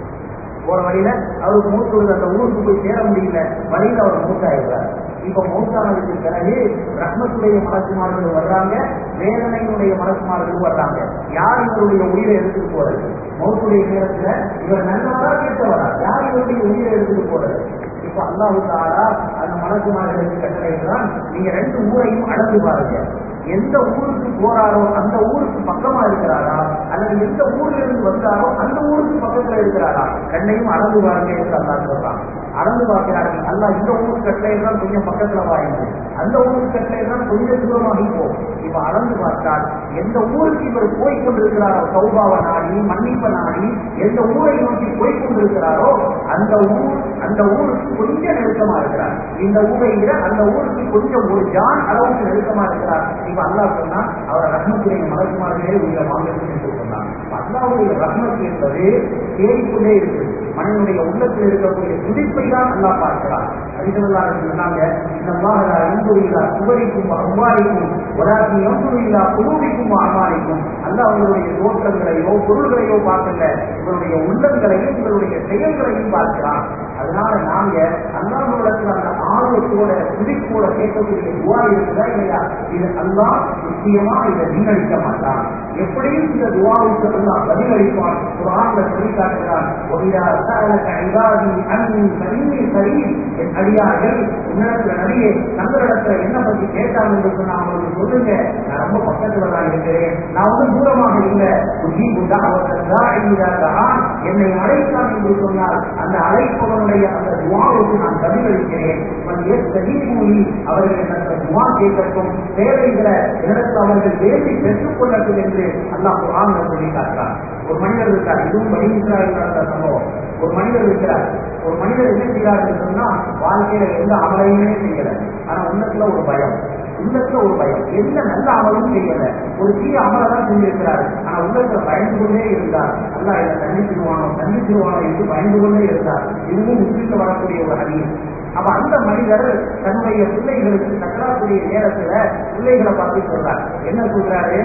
போற வழியில அவருக்கு மூத்துவது அந்த ஊருக்கு போய் சேர முடியல வழியில அவர் மூத்தாயிடுறார் இப்ப மூத்தானதுக்கு பிறகு ரத்னத்துடைய மலக்குமார்கள் வர்றாங்க வேதனையினுடைய மலக்குமார்கள் வர்றாங்க யார் இவருடைய உயிரை எடுத்துட்டு போறது மௌத்துடைய நேரத்துல இவர் நல்லவரா கெட்டவரா யார் இவருடைய உயிரை எடுத்துட்டு போறது இப்ப அல்லாஹு தாலா அந்த மலக்குமார்களுக்கு கட்டளைதான் நீங்க ரெண்டு ஊரையும் அளந்து பாருங்க எந்த ஊருக்கு போறாரோ அந்த ஊருக்கு பக்கமா இருக்கிறாரா அல்லது எந்த ஊர்ல இருந்து வந்தாரோ அந்த ஊருக்கு பக்கத்துல இருக்கிறாரா ரெண்டையும் அளந்து பாருங்க என்று அல்லா சொல்றான் அளந்து பார்க்கிறார்கள் அல்லா இந்த ஊருக்கு கட்டளை தான் கொஞ்சம் பக்கத்துல வாங்க அந்த ஊருக்கு கட்டளை தான் கொஞ்சம் தூரமாகி போ இப்ப அளந்து பார்த்தால் எந்த ஊருக்கு இவர் போய் கொண்டிருக்கிறாரோ சௌபாவ நாடி மன்னிப்ப நாடி எந்த ஊரை நோக்கி போய் கொண்டிருக்கிறாரோ அந்த ஊர் அந்த ஊருக்கு கொஞ்சம் நெருக்கமா இருக்கிறார் இந்த ஊரை விட அந்த ஊருக்கு கொஞ்சம் ஒரு ஜான் அளவுக்கு நெருக்கமா இருக்கிறார் இப்ப அல்லா சொன்னா அவர் ரத்னத்துடைய மலக்குமார்களே உள்ள வாங்கணும் என்று சொன்னார் அல்லாவுடைய ரத்னத்து என்பது தேடிக்கொண்டே இருக்குது மனிதனுடைய உள்ளத்தில் இருக்கக்கூடிய துடிப்பை தான் அல்லா பார்க்கிறார் அதிகமல்லாக சொன்னாங்க இந்த மாகலா எம்புரிலா சுவரிக்கும் அவ்வாரிக்கும் ஒராசி எம்புரிலா குழுவிக்கும் அம்மாரிக்கும் அல்ல அவங்களுடைய தோற்றங்களையோ பொருள்களையோ பார்க்கல உங்களுடைய உள்ளங்களையும் உங்களுடைய செயல்களையும் பார்க்கிறான் அதனால நாங்க அல்லாஹிடத்துல அந்த ஆர்வத்தோட துடிப்போட கேட்கக்கூடிய துவா இருக்குதா இல்லையா இது அல்லா நிச்சயமா இதை வீணடிக்க மாட்டான் எப்படியும் இந்த துவாவுக்கு அல்லா பதிலளிப்பான் ஒரு ஆண்ட சொல்லி காட்டுகிறான் என் அடியார்கள் உன்னிடத்துல நடிகை தங்களிடத்துல என்ன பத்தி கேட்டாங்க என்று சொன்னா அவங்களுக்கு சொல்லுங்க நான் ரொம்ப பக்கத்துல தான் இருக்கிறேன் நான் ஒன்றும் தூரமாக இல்லை என்னை அழைத்தான் என்று சொன்னால் அந்த அழைப்பவனுடைய அந்த துவாவுக்கு நான் பதிலளிக்கிறேன் மூலி அவர்கள் எனக்கு துவா கேட்கட்டும் தேவைகளை எனக்கு அவர்கள் வேண்டி பெற்றுக் கொள்ளட்டும் என்று அல்லாஹ் குரான் சொல்லி காட்டுறார் ஒரு மனிதர் இருக்கார் இதுவும் வடிவிக்கிறார் நடந்த சம்பவம் ஒரு மனிதர் இருக்கிறார் ஒரு மனிதர் என்ன செய்கிறார் என்று சொன்னா வாழ்க்கையில எந்த அமலையுமே செய்யல ஆனா உள்ளத்துல ஒரு பயம் உள்ளத்துல ஒரு பயம் எந்த நல்ல அமலும் செய்யல ஒரு தீய அமலை தான் செஞ்சிருக்கிறார் ஆனா உள்ளத்துல பயந்து கொண்டே இருந்தார் அல்லா இதை தண்டிச்சிருவானோ தண்டிச்சிருவானோ என்று பயந்து கொண்டே இருந்தார் இதுவும் முஸ்லீம்ல வரக்கூடிய ஒரு அணி அப்ப அந்த மனிதர் தன்னுடைய பிள்ளைகளுக்கு சக்கராக்கூடிய நேரத்துல பிள்ளைகளை பார்த்து சொல்றார் என்ன சொல்றாரு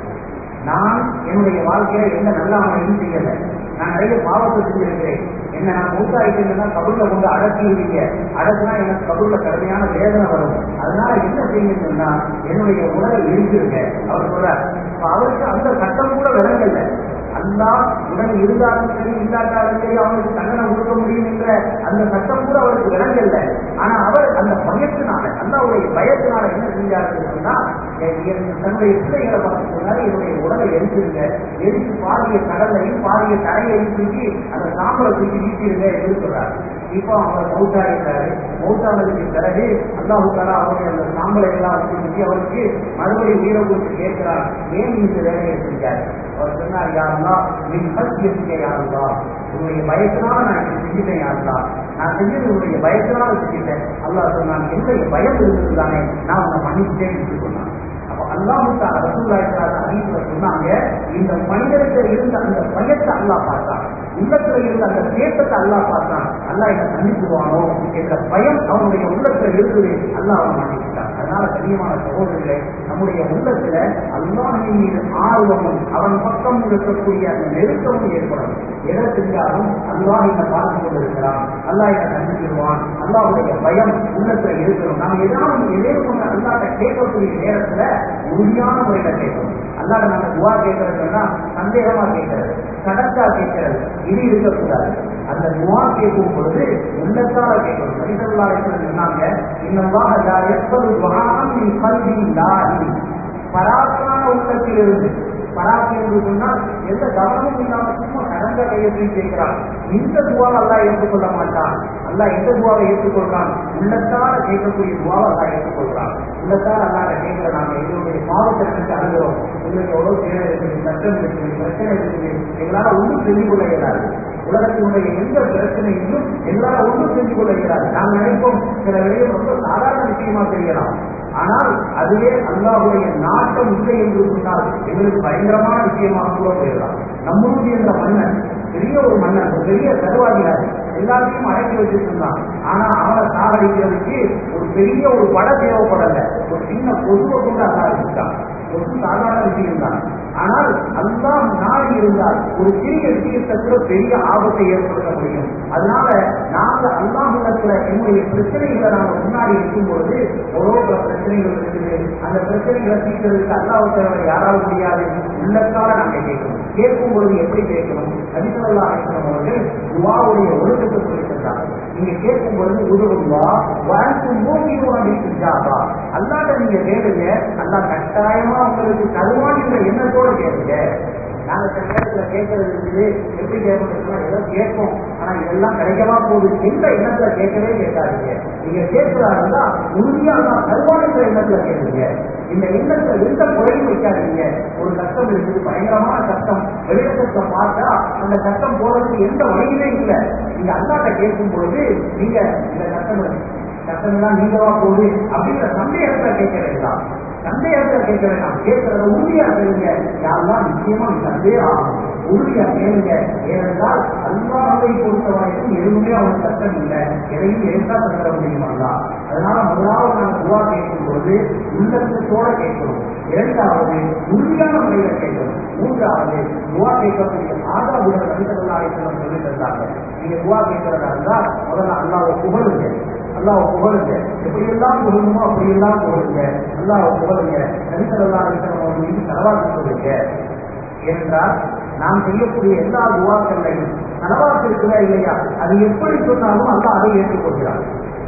நான் என்னுடைய வாழ்க்கையில எந்த நல்ல அமலையும் செய்யல நான் நிறைய பாவத்தை செஞ்சிருக்கிறேன் என்ன நான் மூத்தாயிட்டேன்னா கபூர்ல கொண்டு அடக்கிடுவீங்க அடக்குனா எனக்கு கபூர்ல கடுமையான வேதனை வரும் அதனால என்ன செய்யணும்னா என்னுடைய உடலை எரிஞ்சிருங்க அவர் சொல்றார் அவருக்கு அந்த சட்டம் கூட விளங்கல அல்லா உடன் இருந்தாலும் சரி இல்லாட்டாலும் சரி அவனுக்கு தண்டனை கொடுக்க முடியும் என்ற அந்த சட்டம் கூட அவருக்கு விளங்கல ஆனா அவர் அந்த பயத்தினால அல்லாவுடைய பயத்தினால என்ன செஞ்சாருன்னு சொன்னா தன்னுடைய பிள்ளைகளை பார்த்து சொன்னாரு என்னுடைய உடலை எரிச்சிருங்க எரிச்சு பாதிய கடலையும் பாதிய தரையையும் தூக்கி அந்த சாம்பலை தூக்கி வீசிருங்க என்று சொல்றாரு இப்போ அவர் மௌத்தா இருக்காரு மௌத்தானதுக்கு பிறகு அல்லாஹுக்காரா அவருடைய அந்த சாம்பலை எல்லாம் வச்சு அவருக்கு மறுபடியும் உயிரை கொடுத்து கேட்கிறார் ஏன் இந்த வேலையை செஞ்சார் அவர் சொன்னார் யாருந்தா நீ கல்வியை யாருந்தா உன்னுடைய பயத்தினால நான் இப்படி செஞ்சுட்டேன் யாருந்தா நான் செஞ்சது உன்னுடைய பயத்தினால செஞ்சுட்டேன் அல்லாஹ் சொன்னான் என்னுடைய பயம் இருந்தது தானே நான் உன்னை மன்னிச்சிட்டேன் என்று சொன்னான் அப்போ அல்லாஹுக்கா ரசூல்லாய்க்காக அறிவிப்புல சொன்னாங்க இந்த மனிதருக்கு இருந்த அந்த பயத்தை அல்லாஹ் பார்த்தான் உள்ளத்துல இருந்த அந்த தேட்டத்தை அல்லாஹ் பார்த்தான் அல்லாஹ் என்ன மன்னிச்சுவானோ என்ற பயம் அவனுடைய உள்ளத்துல இருக்குது அல்லாஹ் அவன் மன்னிச்சுட்டான் அதனால கண்ணியமான சகோதரர்களே நம்முடைய உள்ளத்துல அல்லாஹின் மீது ஆர்வமும் அவன் பக்கம் இருக்கக்கூடிய அந்த நெருக்கமும் ஏற்படும் எதை செஞ்சாலும் அல்லாஹ் என்ன பார்த்து கொண்டிருக்கிறான் அல்லாஹ் என்ன கண்டிப்பான் அல்லாஹுடைய பயம் உள்ளத்துல இருக்கணும் நாம் ஏதாவது எதேனும் ஒன்று அல்லாட்ட கேட்கக்கூடிய நேரத்துல உறுதியான முறையில கேட்கணும் அல்லாட நம்ம துவா கேட்கறதுன்னா சந்தேகமா கேட்கறது கடத்தா கேட்கறது இது இருக்கக்கூடாது அந்த துவா கேட்கும் பொழுது உள்ளத்தால கேட்கணும் மனிதர்களா சொன்னாங்க இன்னமாக எப்பது துவாகம் நீ கல்வி இல்லாதி பராக்கான உள்ளத்திலிருந்து பராக்கு என்று சொன்னால் எந்த கவனமும் இல்லாம சும்மா கடந்த கையத்தை கேட்கிறான் இந்த துவாவை அல்லா ஏற்றுக்கொள்ள மாட்டான் அல்லா எந்த துவாவை ஏற்றுக்கொள்றான் உள்ளத்தால கேட்கக்கூடிய துவாவை அல்லா ஏற்றுக்கொள்றான் உள்ளத்தால் அல்லாத கேட்கிற நாங்க எங்களுடைய பாவத்தை நினைச்சு அழுகிறோம் உங்களுக்கு எவ்வளவு தேவை இருக்குது கஷ்டம் இருக்குது பிரச்சனை இருக்குது எங்களால ஒன்றும் செஞ்சு கொள்ள இயலாது உலகத்தினுடைய எந்த பிரச்சனையும் எங்களால ஒன்றும் செஞ்சு கொள்ள இயலாது நாம் நினைப்போம் சில வேளையில் ரொம்ப சாதாரண விஷயமா தெரியலாம் ஆனால் அதுவே அல்லாஹுடைய நாட்டம் இல்லை என்று சொன்னால் எங்களுக்கு பயங்கரமான விஷயமாக கூட போயிடலாம் நம்மளுடைய இந்த மன்னன் பெரிய ஒரு மன்னன் ஒரு பெரிய தருவாதிகாரி எல்லாத்தையும் அடக்கி வச்சிருந்தான் ஆனா அவனை சாகடிக்கிறதுக்கு ஒரு பெரிய ஒரு பட தேவைப்படல ஒரு சின்ன பொதுவை கொண்டு அல்லாடிட்டான் ஒரு சாதாரண விஷயம் தான் ஆனால் அல்லாம் நாடி இருந்தால் ஒரு சிறிய விஷயத்தை கூட பெரிய ஆபத்தை ஏற்படுத்த முடியும் அதனால நாங்க அல்லாஹிடத்துல என்னுடைய பிரச்சனைகளை நாம முன்னாடி இருக்கும் பொழுது ஒரு பல பிரச்சனைகள் இருக்குது அந்த பிரச்சனைகளை தீர்க்கிறதுக்கு அல்லாஹ் யாராவது முடியாது உள்ளத்தால நாங்க கேட்கணும் கேட்கும் பொழுது எப்படி கேட்கணும் நபிசல்லா அலிஸ்லாம் அவர்கள் துவாவுடைய ஒழுக்கத்தை சொல்லி தந்தாங்க நீங்க கேட்கும் பொழுது உதவுவா வாழ்க்கை மூக்கிடுவாங்க ஜாபா அல்லாட்ட நீங்க கேளுங்க அல்லா கட்டாயமா உங்களுக்கு தருவான் எண்ணத்தோட கேளுங்க நாங்க சில நேரத்துல கேட்கறது இருக்குது எப்படி கேட்கணும் ஏதோ கேட்போம் ஆனா இதெல்லாம் கிடைக்கவா போகுது எந்த எண்ணத்துல கேட்கவே கேட்காதீங்க நீங்க கேட்கிறதா இருந்தா உறுதியா நான் தருவானுங்கிற எண்ணத்துல கேளுங்க இந்த எண்ணத்துல எந்த குறையும் வைக்காதீங்க ஒரு கஷ்டம் இருக்குது பயங்கரமான கஷ்டம் வெளியிடத்தை பார்த்தா அந்த கஷ்டம் போறதுக்கு எந்த வழியுமே இல்லை நீங்க அல்லாட்ட கேட்கும் பொழுது நீங்க இந்த கஷ்டம் கஷ்டம் எல்லாம் நீங்கவா போகுது அப்படிங்கிற சந்தேகத்தை கேட்க வேண்டாம் சந்தேகத்தை கேட்க வேண்டாம் கேட்கறத உறுதியா கேளுங்க யாரெல்லாம் நிச்சயமா நீ சந்தேகம் ஆகும் உறுதியா கேளுங்க ஏனென்றால் அல்லாவை பொறுத்த வரைக்கும் எதுவுமே அவனுக்கு கஷ்டம் இல்லை எதையும் லேசா தந்துட முடியுமாங்களா அதனால முதலாவது நாங்கள் துவா கேட்கும் பொழுது உள்ளத்தோட கேட்கணும் இரண்டாவது உறுதியான முறையில கேட்கணும் மூன்றாவது துவா கேட்கக்கூடிய ஆதாவுடன் நபிசல்லாவை சொல்லி தந்தாங்க நீங்க துவா கேட்கறதா இருந்தா முதல்ல அல்லாவை புகழுங்க அல்லாஹ் புகழுங்க எப்படியெல்லாம் புகழணுமோ அப்படியெல்லாம் புகழுங்க அல்லாஹ் புகழுங்க நபிசல்லா இருக்கிறவங்க மீது செலவாக்கி சொல்லுங்க ஏனென்றால் நாம் செய்யக்கூடிய எல்லா துவாக்கள்லையும் நலவாக்கு இருக்குதா இல்லையா அது எப்படி சொன்னாலும் அல்லா அதை ஏற்றுக்கொள்கிறார்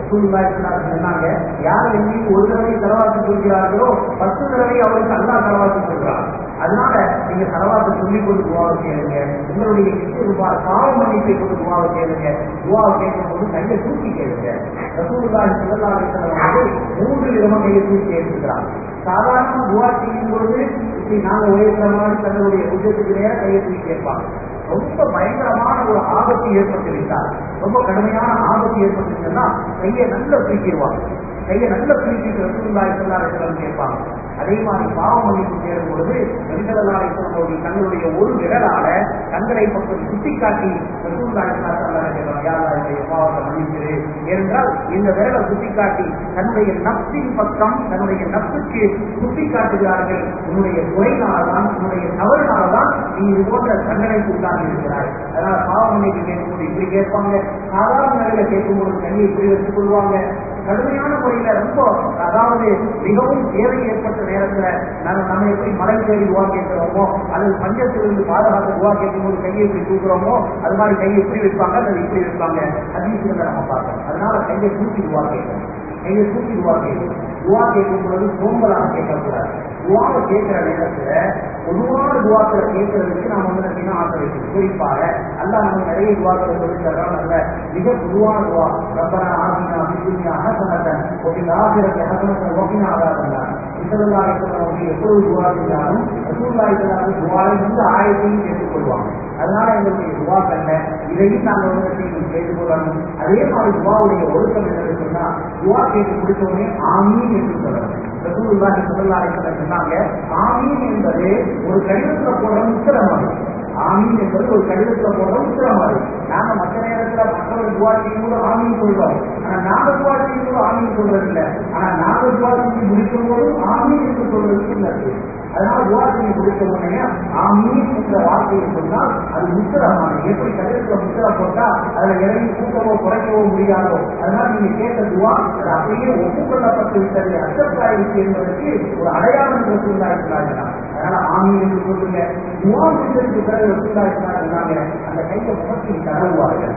ரசூலுல்லாஹி ஸல்லல்லாஹு அலைஹி வஸல்லம் சொன்னாங்க யார் என் மீது ஒரு தடவை செலவாத்து சொல்கிறார்களோ பத்து தடவை அவருக்கு அல்லாஹ் செலவாத்து சொல்கிறார் அதனால நீங்க செலவாத்து சொல்லிக் கொண்டு துவாவை கேளுங்க உங்களுடைய ரூபாய் பாவ மன்னிப்பை கொண்டு துவாவை கேளுங்க துவாவை கேட்கும் போது கையை தூக்கி கேளுங்க ரசூலுல்லாஹி ஸல்லல்லாஹு அலைஹி வஸல்லம் அவர்கள் மூன்று விதமா கையை தூக்கி எடுத்துக்கிறார் சாதாரண துவா செய்யும் பொழுது இப்படி நாங்க உயர்ந்த மாதிரி தங்களுடைய உஜத்துக்கு நேர கையை தூக்கி கேட்பாங்க ரொம்ப பயங்கரமான ஒரு ஆபத்து ஏற்பட்டு விட்டார் ரொம்ப கடுமையான ஆபத்து ஏற்பட்டுச்சுன்னா கையை நல்ல தூக்கிடுவாங்க கையை நல்ல தூக்கிட்டு ரசூலுல்லாஹி ஸல்லல்லாஹு அலைஹி வஸல்லம் கேட்பாங்க அதே மாதிரி பாவ மன்னிப்பு சேரும் பொழுது நபிசல்லாஹி அவர்கள் தங்களுடைய ஒரு விரலால தங்களை பக்கம் சுட்டி காட்டி ரசூலுல்லாஹி ஸல்லல்லாஹு அலைஹி வஸல்லம் யா அல்லாஹ் என்னுடைய பாவத்தை மன்னிச்சிரு ஏனென்றால் இந்த விரலை சுட்டி காட்டி தன்னுடைய நப்சின் பக்கம் தன்னுடைய நப்சுக்கு சுட்டி காட்டுகிறார்கள் உன்னுடைய குறைனால்தான் உன்னுடைய தவறுனால்தான் நீ இது போன்ற தண்டனைக்கு உண்டாகி இருக்கிறாய் அதனால பாவ மன்னிப்பு கேட்கும்போது இப்படி கேட்பாங்க சாதாரண நிலையில கேட்கும்போது கையை இப்படி வச்சுக் கொள்வாங்க கடுமையான முறையில ரொம்ப அதாவது மிகவும் தேவை ஏற்பட்ட நேரத்துல நம்ம நம்ம எப்படி மலை தேடி உருவா கேட்கிறோமோ அல்லது பஞ்சத்திலிருந்து பாதுகாத்து உருவா கேட்கும்போது கையை இப்படி தூக்குறோமோ அது மாதிரி கையை இப்படி வைப்பாங்க அல்லது இப்படி வைப்பாங்க அதிசயங்களை நம்ம பார்க்கணும் அதனால கையை தூக்கி உருவா கேட்கணும் கையை தூக்கி உருவா கேட்கணும் துவா கேட்கும் பொழுது சோம்பலாக கேட்கக்கூடாது துவாவை கேட்கிற நேரத்துல பொதுவான துவாக்களை கேட்கறதுக்கு நாம வந்து என்ன ஆசை வைக்கணும் குறிப்பாக அல்ல நம்ம நிறைய துவாக்களை சொல்லி தர்றோம் நல்ல மிக பொதுவான துவா ரப்பனா ஆசினா பிசுனியா ஹசனத்தன் ஒப்பின் ஆசிரத்தை ஹசனத்தன் ஒப்பின் ஆகாதந்தான் இசலாய் அவங்க எப்பொழுது துவா செஞ்சாலும் ரசூல்லாய் துவாலை வந்து ஆயத்தையும் கேட்டுக்கொள்வாங்க அதனால எங்களுடைய துவாக்கல்ல இதையும் நாங்கள் வந்து நீங்கள் கேட்டுக்கொள்ளணும் அதே மாதிரி துவாவுடைய ஒழுக்கம் என்னன்னு சொன்னா துவா கேட்டு முடிச்சோடனே ஆமீன் என்று சொல்லணும் ரசூலுல்லாஹி ஸல்லல்லாஹு அலைஹி வஸல்லம் சொன்னாங்க ஆமீன் என்பது ஒரு கடிதத்துல போடுற உத்தரவாதம் ஆமீன் என்பது ஒரு கடிதத்துல போடுற உத்தரவாதம் நாம மற்ற நேரத்துல மற்றவர் துவா செய்யும் போது ஆமீன் சொல்றோம் ஆனா நாம துவா செய்யும் போது ஆமீன் சொல்றது இல்லை ஆனா நாம துவா செஞ்சு முடிக்கும் போதும் ஆமீன் என்று சொல்றது இல்லை அதனால துவா செய்ய முடித்த உடனே ஆமீன் என்ற வார்த்தையை சொன்னால் அது முத்திரமானது எப்படி கடிதத்துல முத்திர போட்டா அதுல இறங்கி கூட்டவோ குறைக்கவோ முடியாதோ அதனால நீங்க கேட்ட துவா அது அப்படியே ஒப்புக்கொள்ளப்பட்டு விட்டது அக்செப்ட் ஆயிடுச்சு என்பதற்கு ஒரு அடையாளம் என்று சூழ்நாயிருக்கிறார்கள் அதனால ஆமீன் என்று சொல்லுங்க துவா முடிந்ததுக்கு பிறகு சூழ்நாயிருக்கிறாங்க அந்த கையை முகத்தில் தடவுவார்கள்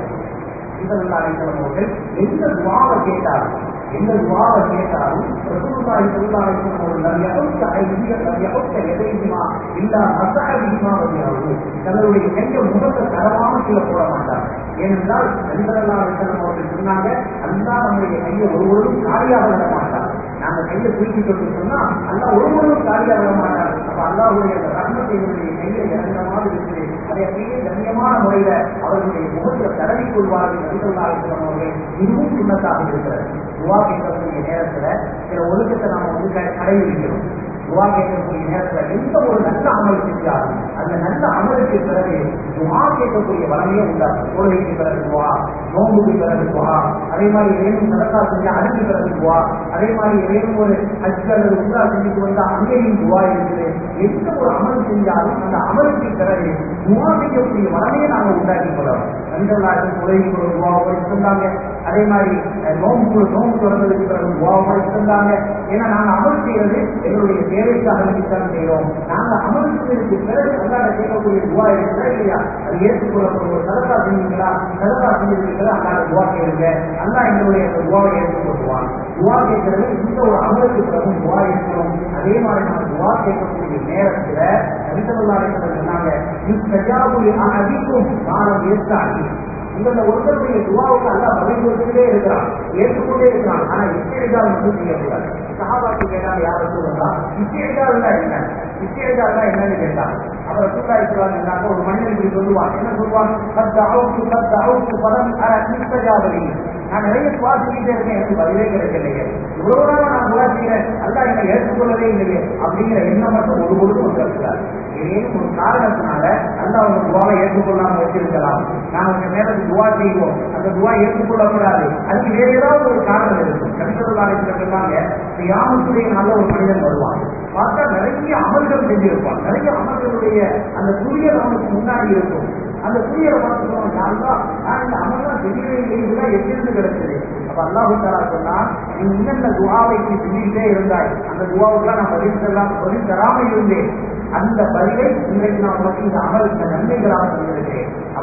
அவர்கள் எந்த துவாவை கேட்டாலும் எந்த துவாவை கேட்டாலும் ரசூலுல்லாஹி ஸல்லல்லாஹு அலைஹி வஸல்லம் லம் யஹுத்த ஐதிய லம் யஹுத்த யதைஹிமா இல்லா மஸஹபிஹிமா வஜஹு தங்களுடைய கையை முகத்தை தரவாம கீழே போட மாட்டாங்க ஏனென்றால் நபிசல்லா அலிஸ்லாம் அவர்கள் சொன்னாங்க அல்லா நம்முடைய கையை ஒருவரும் காலியாக விட மாட்டார் நாங்க கையை தூக்கிட்டு சொன்னா அல்லா ஒருவரும் காலியாக விட மாட்டார் அப்ப அல்லாவுடைய அந்த ரத்னத்தை என்னுடைய கையில இறங்குற மாதிரி இருக்குது அதை அப்படியே கண்ணியமான முறையில அவர்களுடைய முகத்தில் தடவி கொள்வார்கள் நபிசல்லா அலிஸ்லாம் அவர்கள் இதுவும் சுண்ணத்தாக இருக்கிறது துவா கேட்கக்கூடிய நேரத்துல சில ஒழுக்கத்தை நாம வந்து க- கடைபிடிக்கிறோம் துவா கேட்கக்கூடிய நேரத்துல எந்த ஒரு நல்ல அமல் செஞ்சாலும் அந்த நல்ல அமலுக்கு பிறகு துவா கேட்கக்கூடிய வளமையே உண்டாகும் தொழுகைக்கு பிறகு துவா நோம்புக்கு பிறகு துவா அதே மாதிரி ஏனும் சதக்கா செஞ்சா அதுக்கு பிறகு துவா அதே மாதிரி ஏனும் ஒரு ஹஜ் அல்லது உம்ரா செஞ்சுட்டு வந்தா அங்கேயும் துவா இருக்குது எந்த ஒரு அமல் செஞ்சாலும் அந்த அமலுக்கு பிறகு துவா செய்யக்கூடிய வளமையை நாங்க உண்டாக்கி கொள்ளலாம் நண்பர்களாக தொழுகைக்கு ஒரு துவா படிச்சிருந்தாங்க அதே மாதிரி அஹ், நோம்பு நோம்பு தொடர்ந்ததுக்கு பிறகு துவா படிச்சிருந்தாங்க ஏன்னா நாங்க அமல் செய்யறது எங்களுடைய தேவைக்காக வேண்டித்தான் செய்யறோம் நாங்க அமல் செய்யறதுக்கு பிறகு அல்லாட கேட்கக்கூடிய துவா இருக்குதா இல்லையா அது ஏற்றுக்கொள்ளக்கூடிய ஒரு சதக்கா செஞ்சீங்களா சதக்கா செஞ்சதுக்கு பிறகு அல்லாட துவா கேளுங்க அல்லா எங்களுடைய அந்த துவாவை ஏற்றுக்கொள்வான் துவா கேட்கறது இந்த ஒரு அமலுக்கு பிறகு துவா இருக்கணும் அதே மாதிரி நம்ம துவா கேட்கக்கூடிய நேரத்துல நபிசல்லாஹு சொன்னாங்க இத்தஜாபுல் அதிகம் காலம் ஏற்காடி உங்கள ஒருத்தருடைய துவாவுக்கு அல்லா பதில் கொடுத்துட்டே இருக்கிறான் ஏற்றுக்கொண்டே இருக்கிறான் ஆனா இச்சைதால் மட்டும் செய்யக்கூடாது சகாபாக்கு கேட்டாங்க யார் சொல்லுங்களா இச்சைதால் என்ன இச்சைதால் என்னன்னு கேட்டாங்க அப்புறம் சூட்டா இருக்கிறாங்க ஒரு மனிதன் இப்படி சொல்லுவான் என்ன சொல்லுவான் பத்து அவுக்கு பத்து அவுக்கு பதம் அர நிச்சயாவலி நான் நிறைய சுவாசிக்கிட்டே இருக்கேன் எனக்கு பதிலே கிடைக்கலையே இவ்வளவு நாள் நான் துவா செய்யறேன் அல்லா என்னை ஏற்றுக்கொள்ளவே இல்லையே அப்படிங்கிற எண்ணம் மட்டும் ஒரு பொழுது வந்திருக்கிறார் ஏதேனும் ஒரு காரணத்தினால அல்லா அவங்க துவாவை ஏற்றுக்கொள்ளாம வச்சிருக்கலாம் நான் உங்க நேரத்துக்கு துவா செய்வோம் அந்த துவா ஏற்றுக்கொள்ளக்கூடாது அதுக்கு வேற ஏதாவது ஒரு காரணம் இருக்கும் கணிசல்லாங்க சொன்னாங்க யாமத்துடைய நல்ல ஒரு மனிதன் வருவான் பார்த்தா நிறைய அமல்கள் செஞ்சிருப்பான் நிறைய அமல்களுடைய அந்த துரியல் அவனுக்கு முன்னாடி இருக்கும் அந்த துரியலை பார்த்து சொல்லுவான் யாருந்தா நான் இந்த அமல்லாம் தெரியவே இல்லை இதெல்லாம் எங்கிருந்து கிடைச்சது அப்ப அல்லாஹு தாலா சொன்னா நீ இன்னென்ன துவாவைக்கு செஞ்சுக்கிட்டே இருந்தாய் அந்த துவாவுக்குலாம் நான் பதில் தரலாம் பதில் தராம இருந்தேன் அந்த பதிலை இன்றைக்கு நான் உனக்கு இந்த அமல் இந்த நன்மைகளாக தந்திருக்கிறேன் அப்ப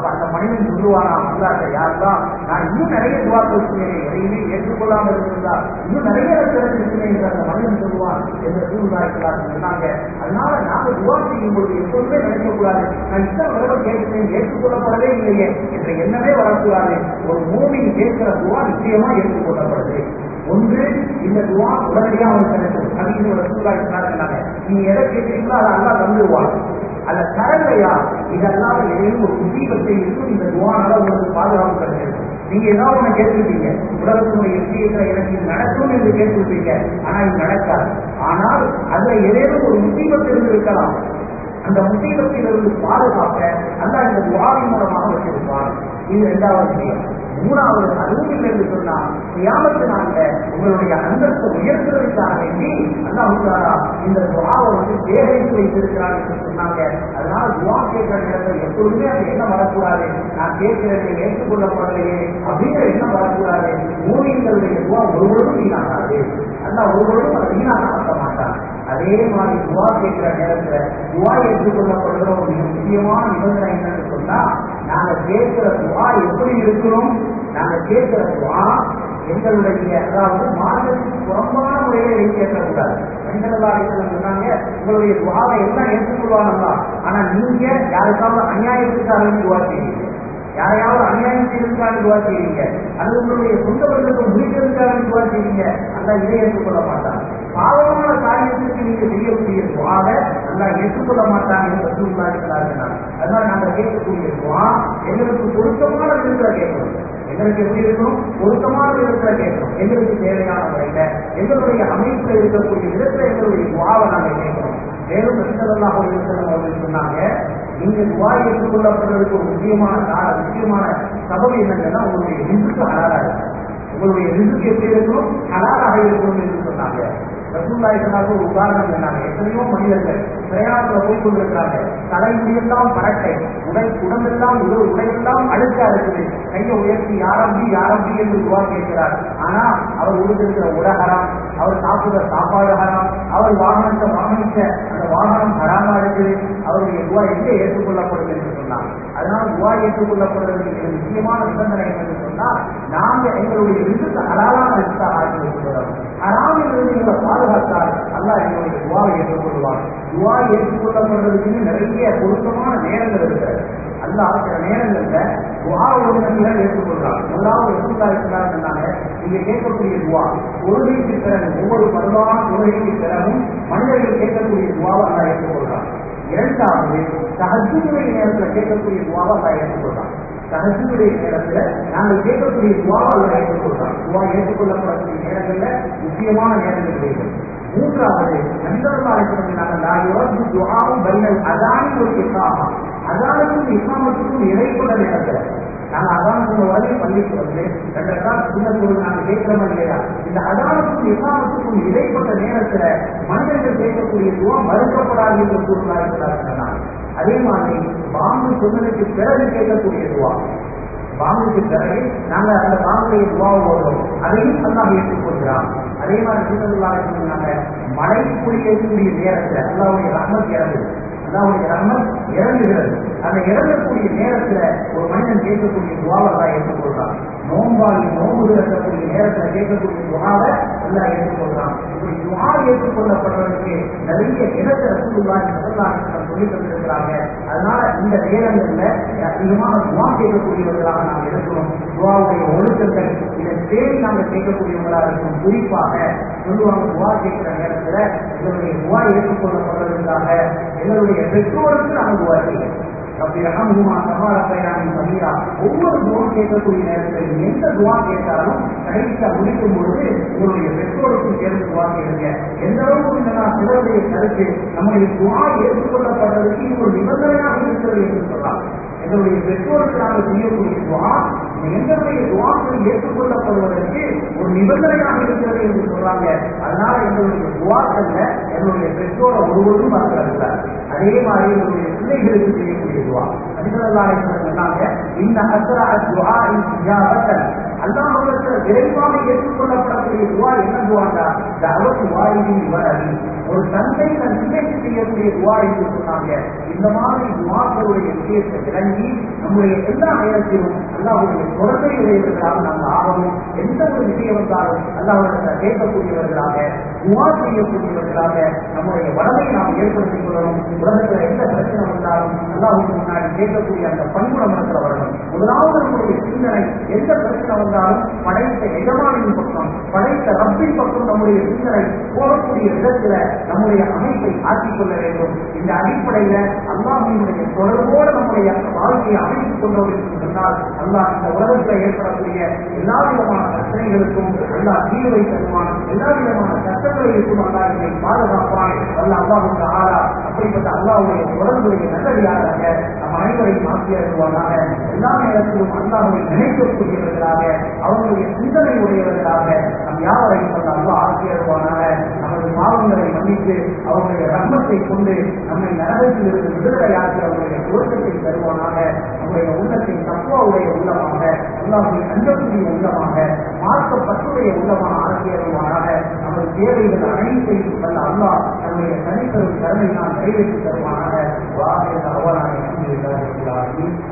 அப்ப அந்த மனிதன் சொல்லுவானா அல்லாட்ட யாருதான் நான் இன்னும் நிறைய துவாக்கள் சொன்னேன் எதையுமே ஏற்றுக்கொள்ளாமல் இருந்தா இன்னும் நிறைய திறந்திருக்கிறேன் என்று அந்த மனிதன் சொல்லுவான் என்று சூழ்நாய்க்கலாக சொன்னாங்க அதனால நாம துவா செய்யும் பொழுது எப்பொழுதுமே நினைக்கக்கூடாது நான் இத்தனை தடவை கேட்கிறேன் ஏற்றுக்கொள்ளப்படவே இல்லையே என்ற எண்ணமே வரக்கூடாது ஒரு மூவின் கேட்கிற துவா நிச்சயமா ஏற்றுக்கொள்ளப்படுது ஒன்று இந்த துவா உடனடியாக அவனுக்கு கிடைக்கும் அப்படின்னு ஒரு சூழ்நாய் சொன்னாங்க நீங்க எதை கேட்கிறீங்களோ அதை அல்லா தந்துடுவான் அல்ல தரலையா இதெல்லாம் எதையும் ஒரு முசீபத்தை இருக்கும் இந்த துவானால உங்களுக்கு பாதுகாப்பு கிடைச்சிருக்கும் நீங்க ஏதாவது ஒண்ணு கேட்டிருப்பீங்க உலகத்தினுடைய விஷயத்துல எனக்கு இது நடக்கும் என்று கேட்டிருப்பீங்க ஆனா இது நடக்காது ஆனால் அதுல ஏதேனும் ஒரு முசீபத்து இருந்து இருக்கலாம் அந்த முசீபத்திலிருந்து பாதுகாக்க அல்ல இந்த துவாவின் மூலமாக வச்சிருப்பார் இது இரண்டாவது விஷயம் மூணாவது அதுவும் இல்லை என்று சொன்னா கியாமத்து நாள்ல உங்களுடைய அந்தஸ்தை உயர்த்துவதற்காக வேண்டி அல்லாஹாரா இந்த துவாவை வந்து சேகரித்து வைத்திருக்கிறார் என்று சொன்னாங்க அதனால துவா கேட்கிற நேரத்தில் எப்பொழுதுமே அந்த எண்ணம் வரக்கூடாது நான் கேட்கிறேன் ஏற்றுக்கொள்ளப்படலையே அப்படிங்கிற எண்ணம் வரக்கூடாது மூலிகளுடைய துவா ஒருவரும் வீணாகாது அல்ல ஒருவரும் அதை வீணாக ஆக்க மாட்டான் அதே மாதிரி துவா கேட்கிற நேரத்துல துவா ஏற்றுக்கொள்ளப்படுகிற ஒரு மிக முக்கியமான நிபந்தனை என்னன்னு சொன்னா நாங்க கேட்கிற துவா எப்படி இருக்கணும் நாங்க கேட்கிற துவா எங்களுடைய அதாவது மார்க்கத்துக்கு புறம்பான முறையில கேட்கக்கூடாது பெண்கள் சொன்னாங்க உங்களுடைய துவாவை எல்லாம் ஏற்றுக்கொள்வாங்களா ஆனா நீங்க யாருக்காவது அநியாயத்துக்காக துவா செய்வீங்க யாரையாவது அநியாயம் செய்வதற்காக துவா செய்வீங்க அல்லது உங்களுடைய சொந்த பந்தத்தை முடிக்கிறதுக்காக துவா செய்வீங்க அந்த இதை ஏற்றுக்கொள்ள மாட்டான் பாவமான காரியத்துக்கு நீங்க செய்யக்கூடிய துவாவை நல்லா ஏற்றுக்கொள்ள மாட்டாங்க என்று சூழ்நிலை அதனால நாங்க கேட்கக்கூடிய துவா எங்களுக்கு பொருத்தமான விதத்துல கேட்கணும் எங்களுக்கு எப்படி இருக்கணும் பொருத்தமான விதத்துல கேட்கணும் எங்களுக்கு தேவையான முறையில எங்களுடைய அமைப்புல இருக்கக்கூடிய விதத்துல எங்களுடைய துவாவை நாங்க கேட்கணும் மேலும் ரசூலுல்லாஹி அலைஹி வஸல்லம் அவர்கள் சொன்னாங்க நீங்க துவா ஏற்றுக்கொள்ளப்படுறதுக்கு ஒரு முக்கியமான கார முக்கியமான சபம் என்னன்னா உங்களுடைய ரிசுக்கு ஹலாலா இருக்கு உங்களுடைய ரிசுக்கு எப்படி இருக்கணும் ஹலாலாக இருக்கணும் என்று சொன்னாங்க ரசூல்லாய் சொன்னாங்க ஒரு உதாரணம் சொன்னாங்க எத்தனையோ மனிதர்கள் பிரயாணத்துல போய் கொண்டிருக்கிறாங்க தலைமுடியெல்லாம் பரட்டை உடல் உடம்பெல்லாம் உடல் உடையெல்லாம் அழுக்கா இருக்குது கையை உயர்த்தி யாரம்பி யாரம்பி என்று துவா கேட்கிறார் ஆனா அவர் உடுத்திருக்கிற உடகரம் அவர் சாப்பிடுற சாப்பாடு ஹராம் அவர் வாகனத்தை வாகனிக்க அந்த வாகனம் ஹராமா இருக்குது அவருடைய துவா எங்கே ஏற்றுக்கொள்ளப்படும் என்று சொன்னார் அதனால துவா ஏற்றுக்கொள்ளப்படுவதற்கு மிக முக்கியமான நிபந்தனை என்று சொன்னால் நாங்க எங்களுடைய விருத்த ஹலாலான விருத்தா ஆக்கி வைக்கிறோம் ஹராமிலிருந்து எங்களை பாதுகாத்தால் அல்லாஹ் எங்களுடைய துவாவை ஏற்றுக்கொள்வார் துவா ஏற்றுக்கொள்ளப்படுறதுக்கு நிறைய பொருத்தமான நேரங்கள் இருக்கிறது அல்லாஹ் சில நேரங்கள்ல துவா ஒழுங்கில ஏற்றுக்கொள்றான் முதலாவது எசுல்லா இருக்கிறார் சொன்னாங்க நீங்க கேட்கக்கூடிய துவா தொழுகைக்கு பிறகு ஒவ்வொரு பருவான தொழுகைக்கு பிறகும் மனிதர்கள் கேட்கக்கூடிய துவாவை அல்லா ஏற்றுக்கொள்றான் இரண்டாவது சகஜுடைய நேரத்தில் கேட்கக்கூடிய துவாவை அல்லா ஏற்றுக்கொள்றான் சகஜுடைய நேரத்துல நாங்கள் கேட்கக்கூடிய துவாவை அல்லா ஏற்றுக்கொள்றான் துவா ஏற்றுக்கொள்ளப்படக்கூடிய நேரங்கள்ல முக்கியமான நேரங்கள் இருக்கு மூன்றாவது நண்பர்களாக துவாவும் பைனல் அதானி ஒரு இசாமா அதானுக்கும் இஸ்லாமத்துக்கும் இடைப்பட்ட நேரத்தில் நாங்க அதான் சொன்ன வரையும் பள்ளிக்கு வந்து ரெண்டு தான் சுண்ணத்தோடு நாங்க கேட்கிறோமா இல்லையா இந்த அதானுக்கும் இஸ்லாமத்துக்கும் இடைப்பட்ட நேரத்துல மனிதர்கள் கேட்கக்கூடிய துவா மறுக்கப்படாது என்று கூறுகிறார்கள் அதே மாதிரி பாம்பு சொன்னதுக்கு பிறகு கேட்கக்கூடிய துவா பாம்புக்கு பிறகு நாங்க அந்த பாம்புடைய துவாவை ஓடுறோம் அதையும் அல்லாஹ் ஏற்றுக்கொள்கிறான் அதே மாதிரி சூழலாக சொன்னாங்க மழை பொழியக்கூடிய நேரத்தில் அல்லாவுடைய ரஹ்மத் இறங்குது அல்லாவுடைய ரஹ்மத் இறங்குகிறது அந்த இறங்கக்கூடிய நேரத்துல ஒரு மனிதன் கேட்கக்கூடிய துவாவை எல்லாம் ஏற்றுக்கொள்றான் நோம்பாளி நோம்பு திறக்கக்கூடிய நேரத்துல கேட்கக்கூடிய துவாவை எல்லாம் ஏற்றுக்கொள்றான் இப்படி துவா ஏற்றுக்கொள்ளப்படுறதுக்கு நிறைய இடத்துல சூழ்நிலை முதலாக சொல்லி தந்திருக்கிறாங்க அதனால இந்த நேரங்கள்ல அதிகமாக துவா கேட்கக்கூடியவர்களாக நாம் இருக்கணும் துவாவுடைய ஒழுக்கங்கள் இதை தேடி நாங்கள் கேட்கக்கூடியவர்களாக இருக்கணும் குறிப்பாக சொல்லுவாங்க துவா கேட்கிற நேரத்துல எங்களுடைய துவா ஏற்றுக்கொள்ளப்படுவதற்காக எங்களுடைய பெற்றோருக்கு நாங்கள் துவா செய்யணும் ஒவ்வொரு துவா கேட்கக்கூடிய நேரத்தில் எந்த துவா கேட்டாலும் கடைசியா முடிக்கும் பொழுது உங்களுடைய பெற்றோருக்கும் சேர்ந்து துவா கேளுங்க எந்த அளவுக்கு இந்த சிலருடைய கருத்து நம்முடைய துவா ஏற்றுக்கொள்ளப்படுறதுக்கு இது ஒரு நிபந்தனையாக இருக்கிறது என்று சொல்லலாம் எங்களுடைய பெற்றோருக்கு நாங்கள் செய்யக்கூடிய துவா எங்களுடைய துவாக்கள் ஏற்றுக்கொள்ளப்படுவதற்கு ஒரு நிபந்தனையாக இருக்கிறது என்று சொல்றாங்க அதனால எங்களுடைய துவாக்கள்ல எங்களுடைய பெற்றோரை ஒருவரும் மறக்கிறார் அதே மாதிரி எங்களுடைய பிள்ளைகளுக்கு செய்யக்கூடிய துவா அதிகளாக சொன்னாங்க இந்த அசரா துவா அல்லாஹ் விரைவாக ஏற்றுக்கொள்ளப்படக்கூடிய துவா என்ன துவாண்டா இந்த அவத்து வாயிலின் வரவி ஒரு தந்தை தன் பிள்ளைக்கு செய்யக்கூடிய துவா என்று சொன்னாங்க இந்த மாதிரி துவாக்களுடைய விஷயத்தை விளங்கி நம்முடைய எல்லா நேரத்திலும் அல்லாஹுடைய தொடர்பை உடையவர்களாக நாங்கள் ஆகவும் எந்த ஒரு விஷயம் வந்தாலும் அல்லாஹுடைய கேட்கக்கூடியவர்களாக துவா செய்யக்கூடியவர்களாக நம்முடைய வளமை நாம் ஏற்படுத்திக் கொள்ளணும் உலகத்தில் எந்த பிரச்சனை வந்தாலும் அல்லாஹுக்கு முன்னாடி கேட்கக்கூடிய அந்த பண்பு நமக்கு வரணும் முதலாவது நம்முடைய சிந்தனை எந்த பிரச்சனை வந்தாலும் படைத்த எஜமானின் பக்கம் படைத்த ரப்பின் பக்கம் நம்முடைய சிந்தனை போகக்கூடிய விதத்துல நம்முடைய அமைப்பை ஆக்கிக் கொள்ள வேண்டும் இந்த அடிப்படையில அல்லாஹினுடைய தொடர்போடு நம்முடைய வாழ்க்கையை அமைத்துக் கொண்டோம் என்று சொன்னால் அல்லாஹ் இந்த உலகத்தில் ஏற்படக்கூடிய எல்லா விதமான பிரச்சனைகளுக்கும் அல்லாஹ் தீர்வை தருவான் எல்லா விதமான கஷ்டங்களுக்கும் அல்லாஹ் என்னை பாதுகாப்பான் அல்ல அல்லாஹுக்கு ஆளா அப்படிப்பட்ட அல்லாஹுடைய தொடர்புடைய நல்லடியாராக நம் அனைவரையும் ஆக்கியருவானாக எல்லா நேரத்திலும் அல்லாஹுவை நினைக்கக்கூடியவர்களாக அவர்களுடைய சிந்தனை உடையவர்களாக நம் யாவரையும் அந்த அல்லாஹ் ஆக்கியருவானாக நமது பாவங்களை மன்னித்து அவருடைய ரம்மத்தை கொண்டு நம்மை நரகத்தில் இருந்து விடுதலையாக்கி அவருடைய சுவர்க்கத்தை தருவானாக நம்முடைய உள்ளத்தை தத்துவாவுடைய உள்ளமாக அல்லாஹுடைய அஞ்சக்கூடிய உள்ளமாக மார்க்கப்பட்டுடைய உள்ளமாக ஆக்கியருவானாக நமது தேவைகள் அனைத்தையும் வல்ல அல்லாஹ் நம்முடைய தனிப்பெரும் கருணை நாம் நிறைவேற்றி தருவானாக வாசல் தகவலாக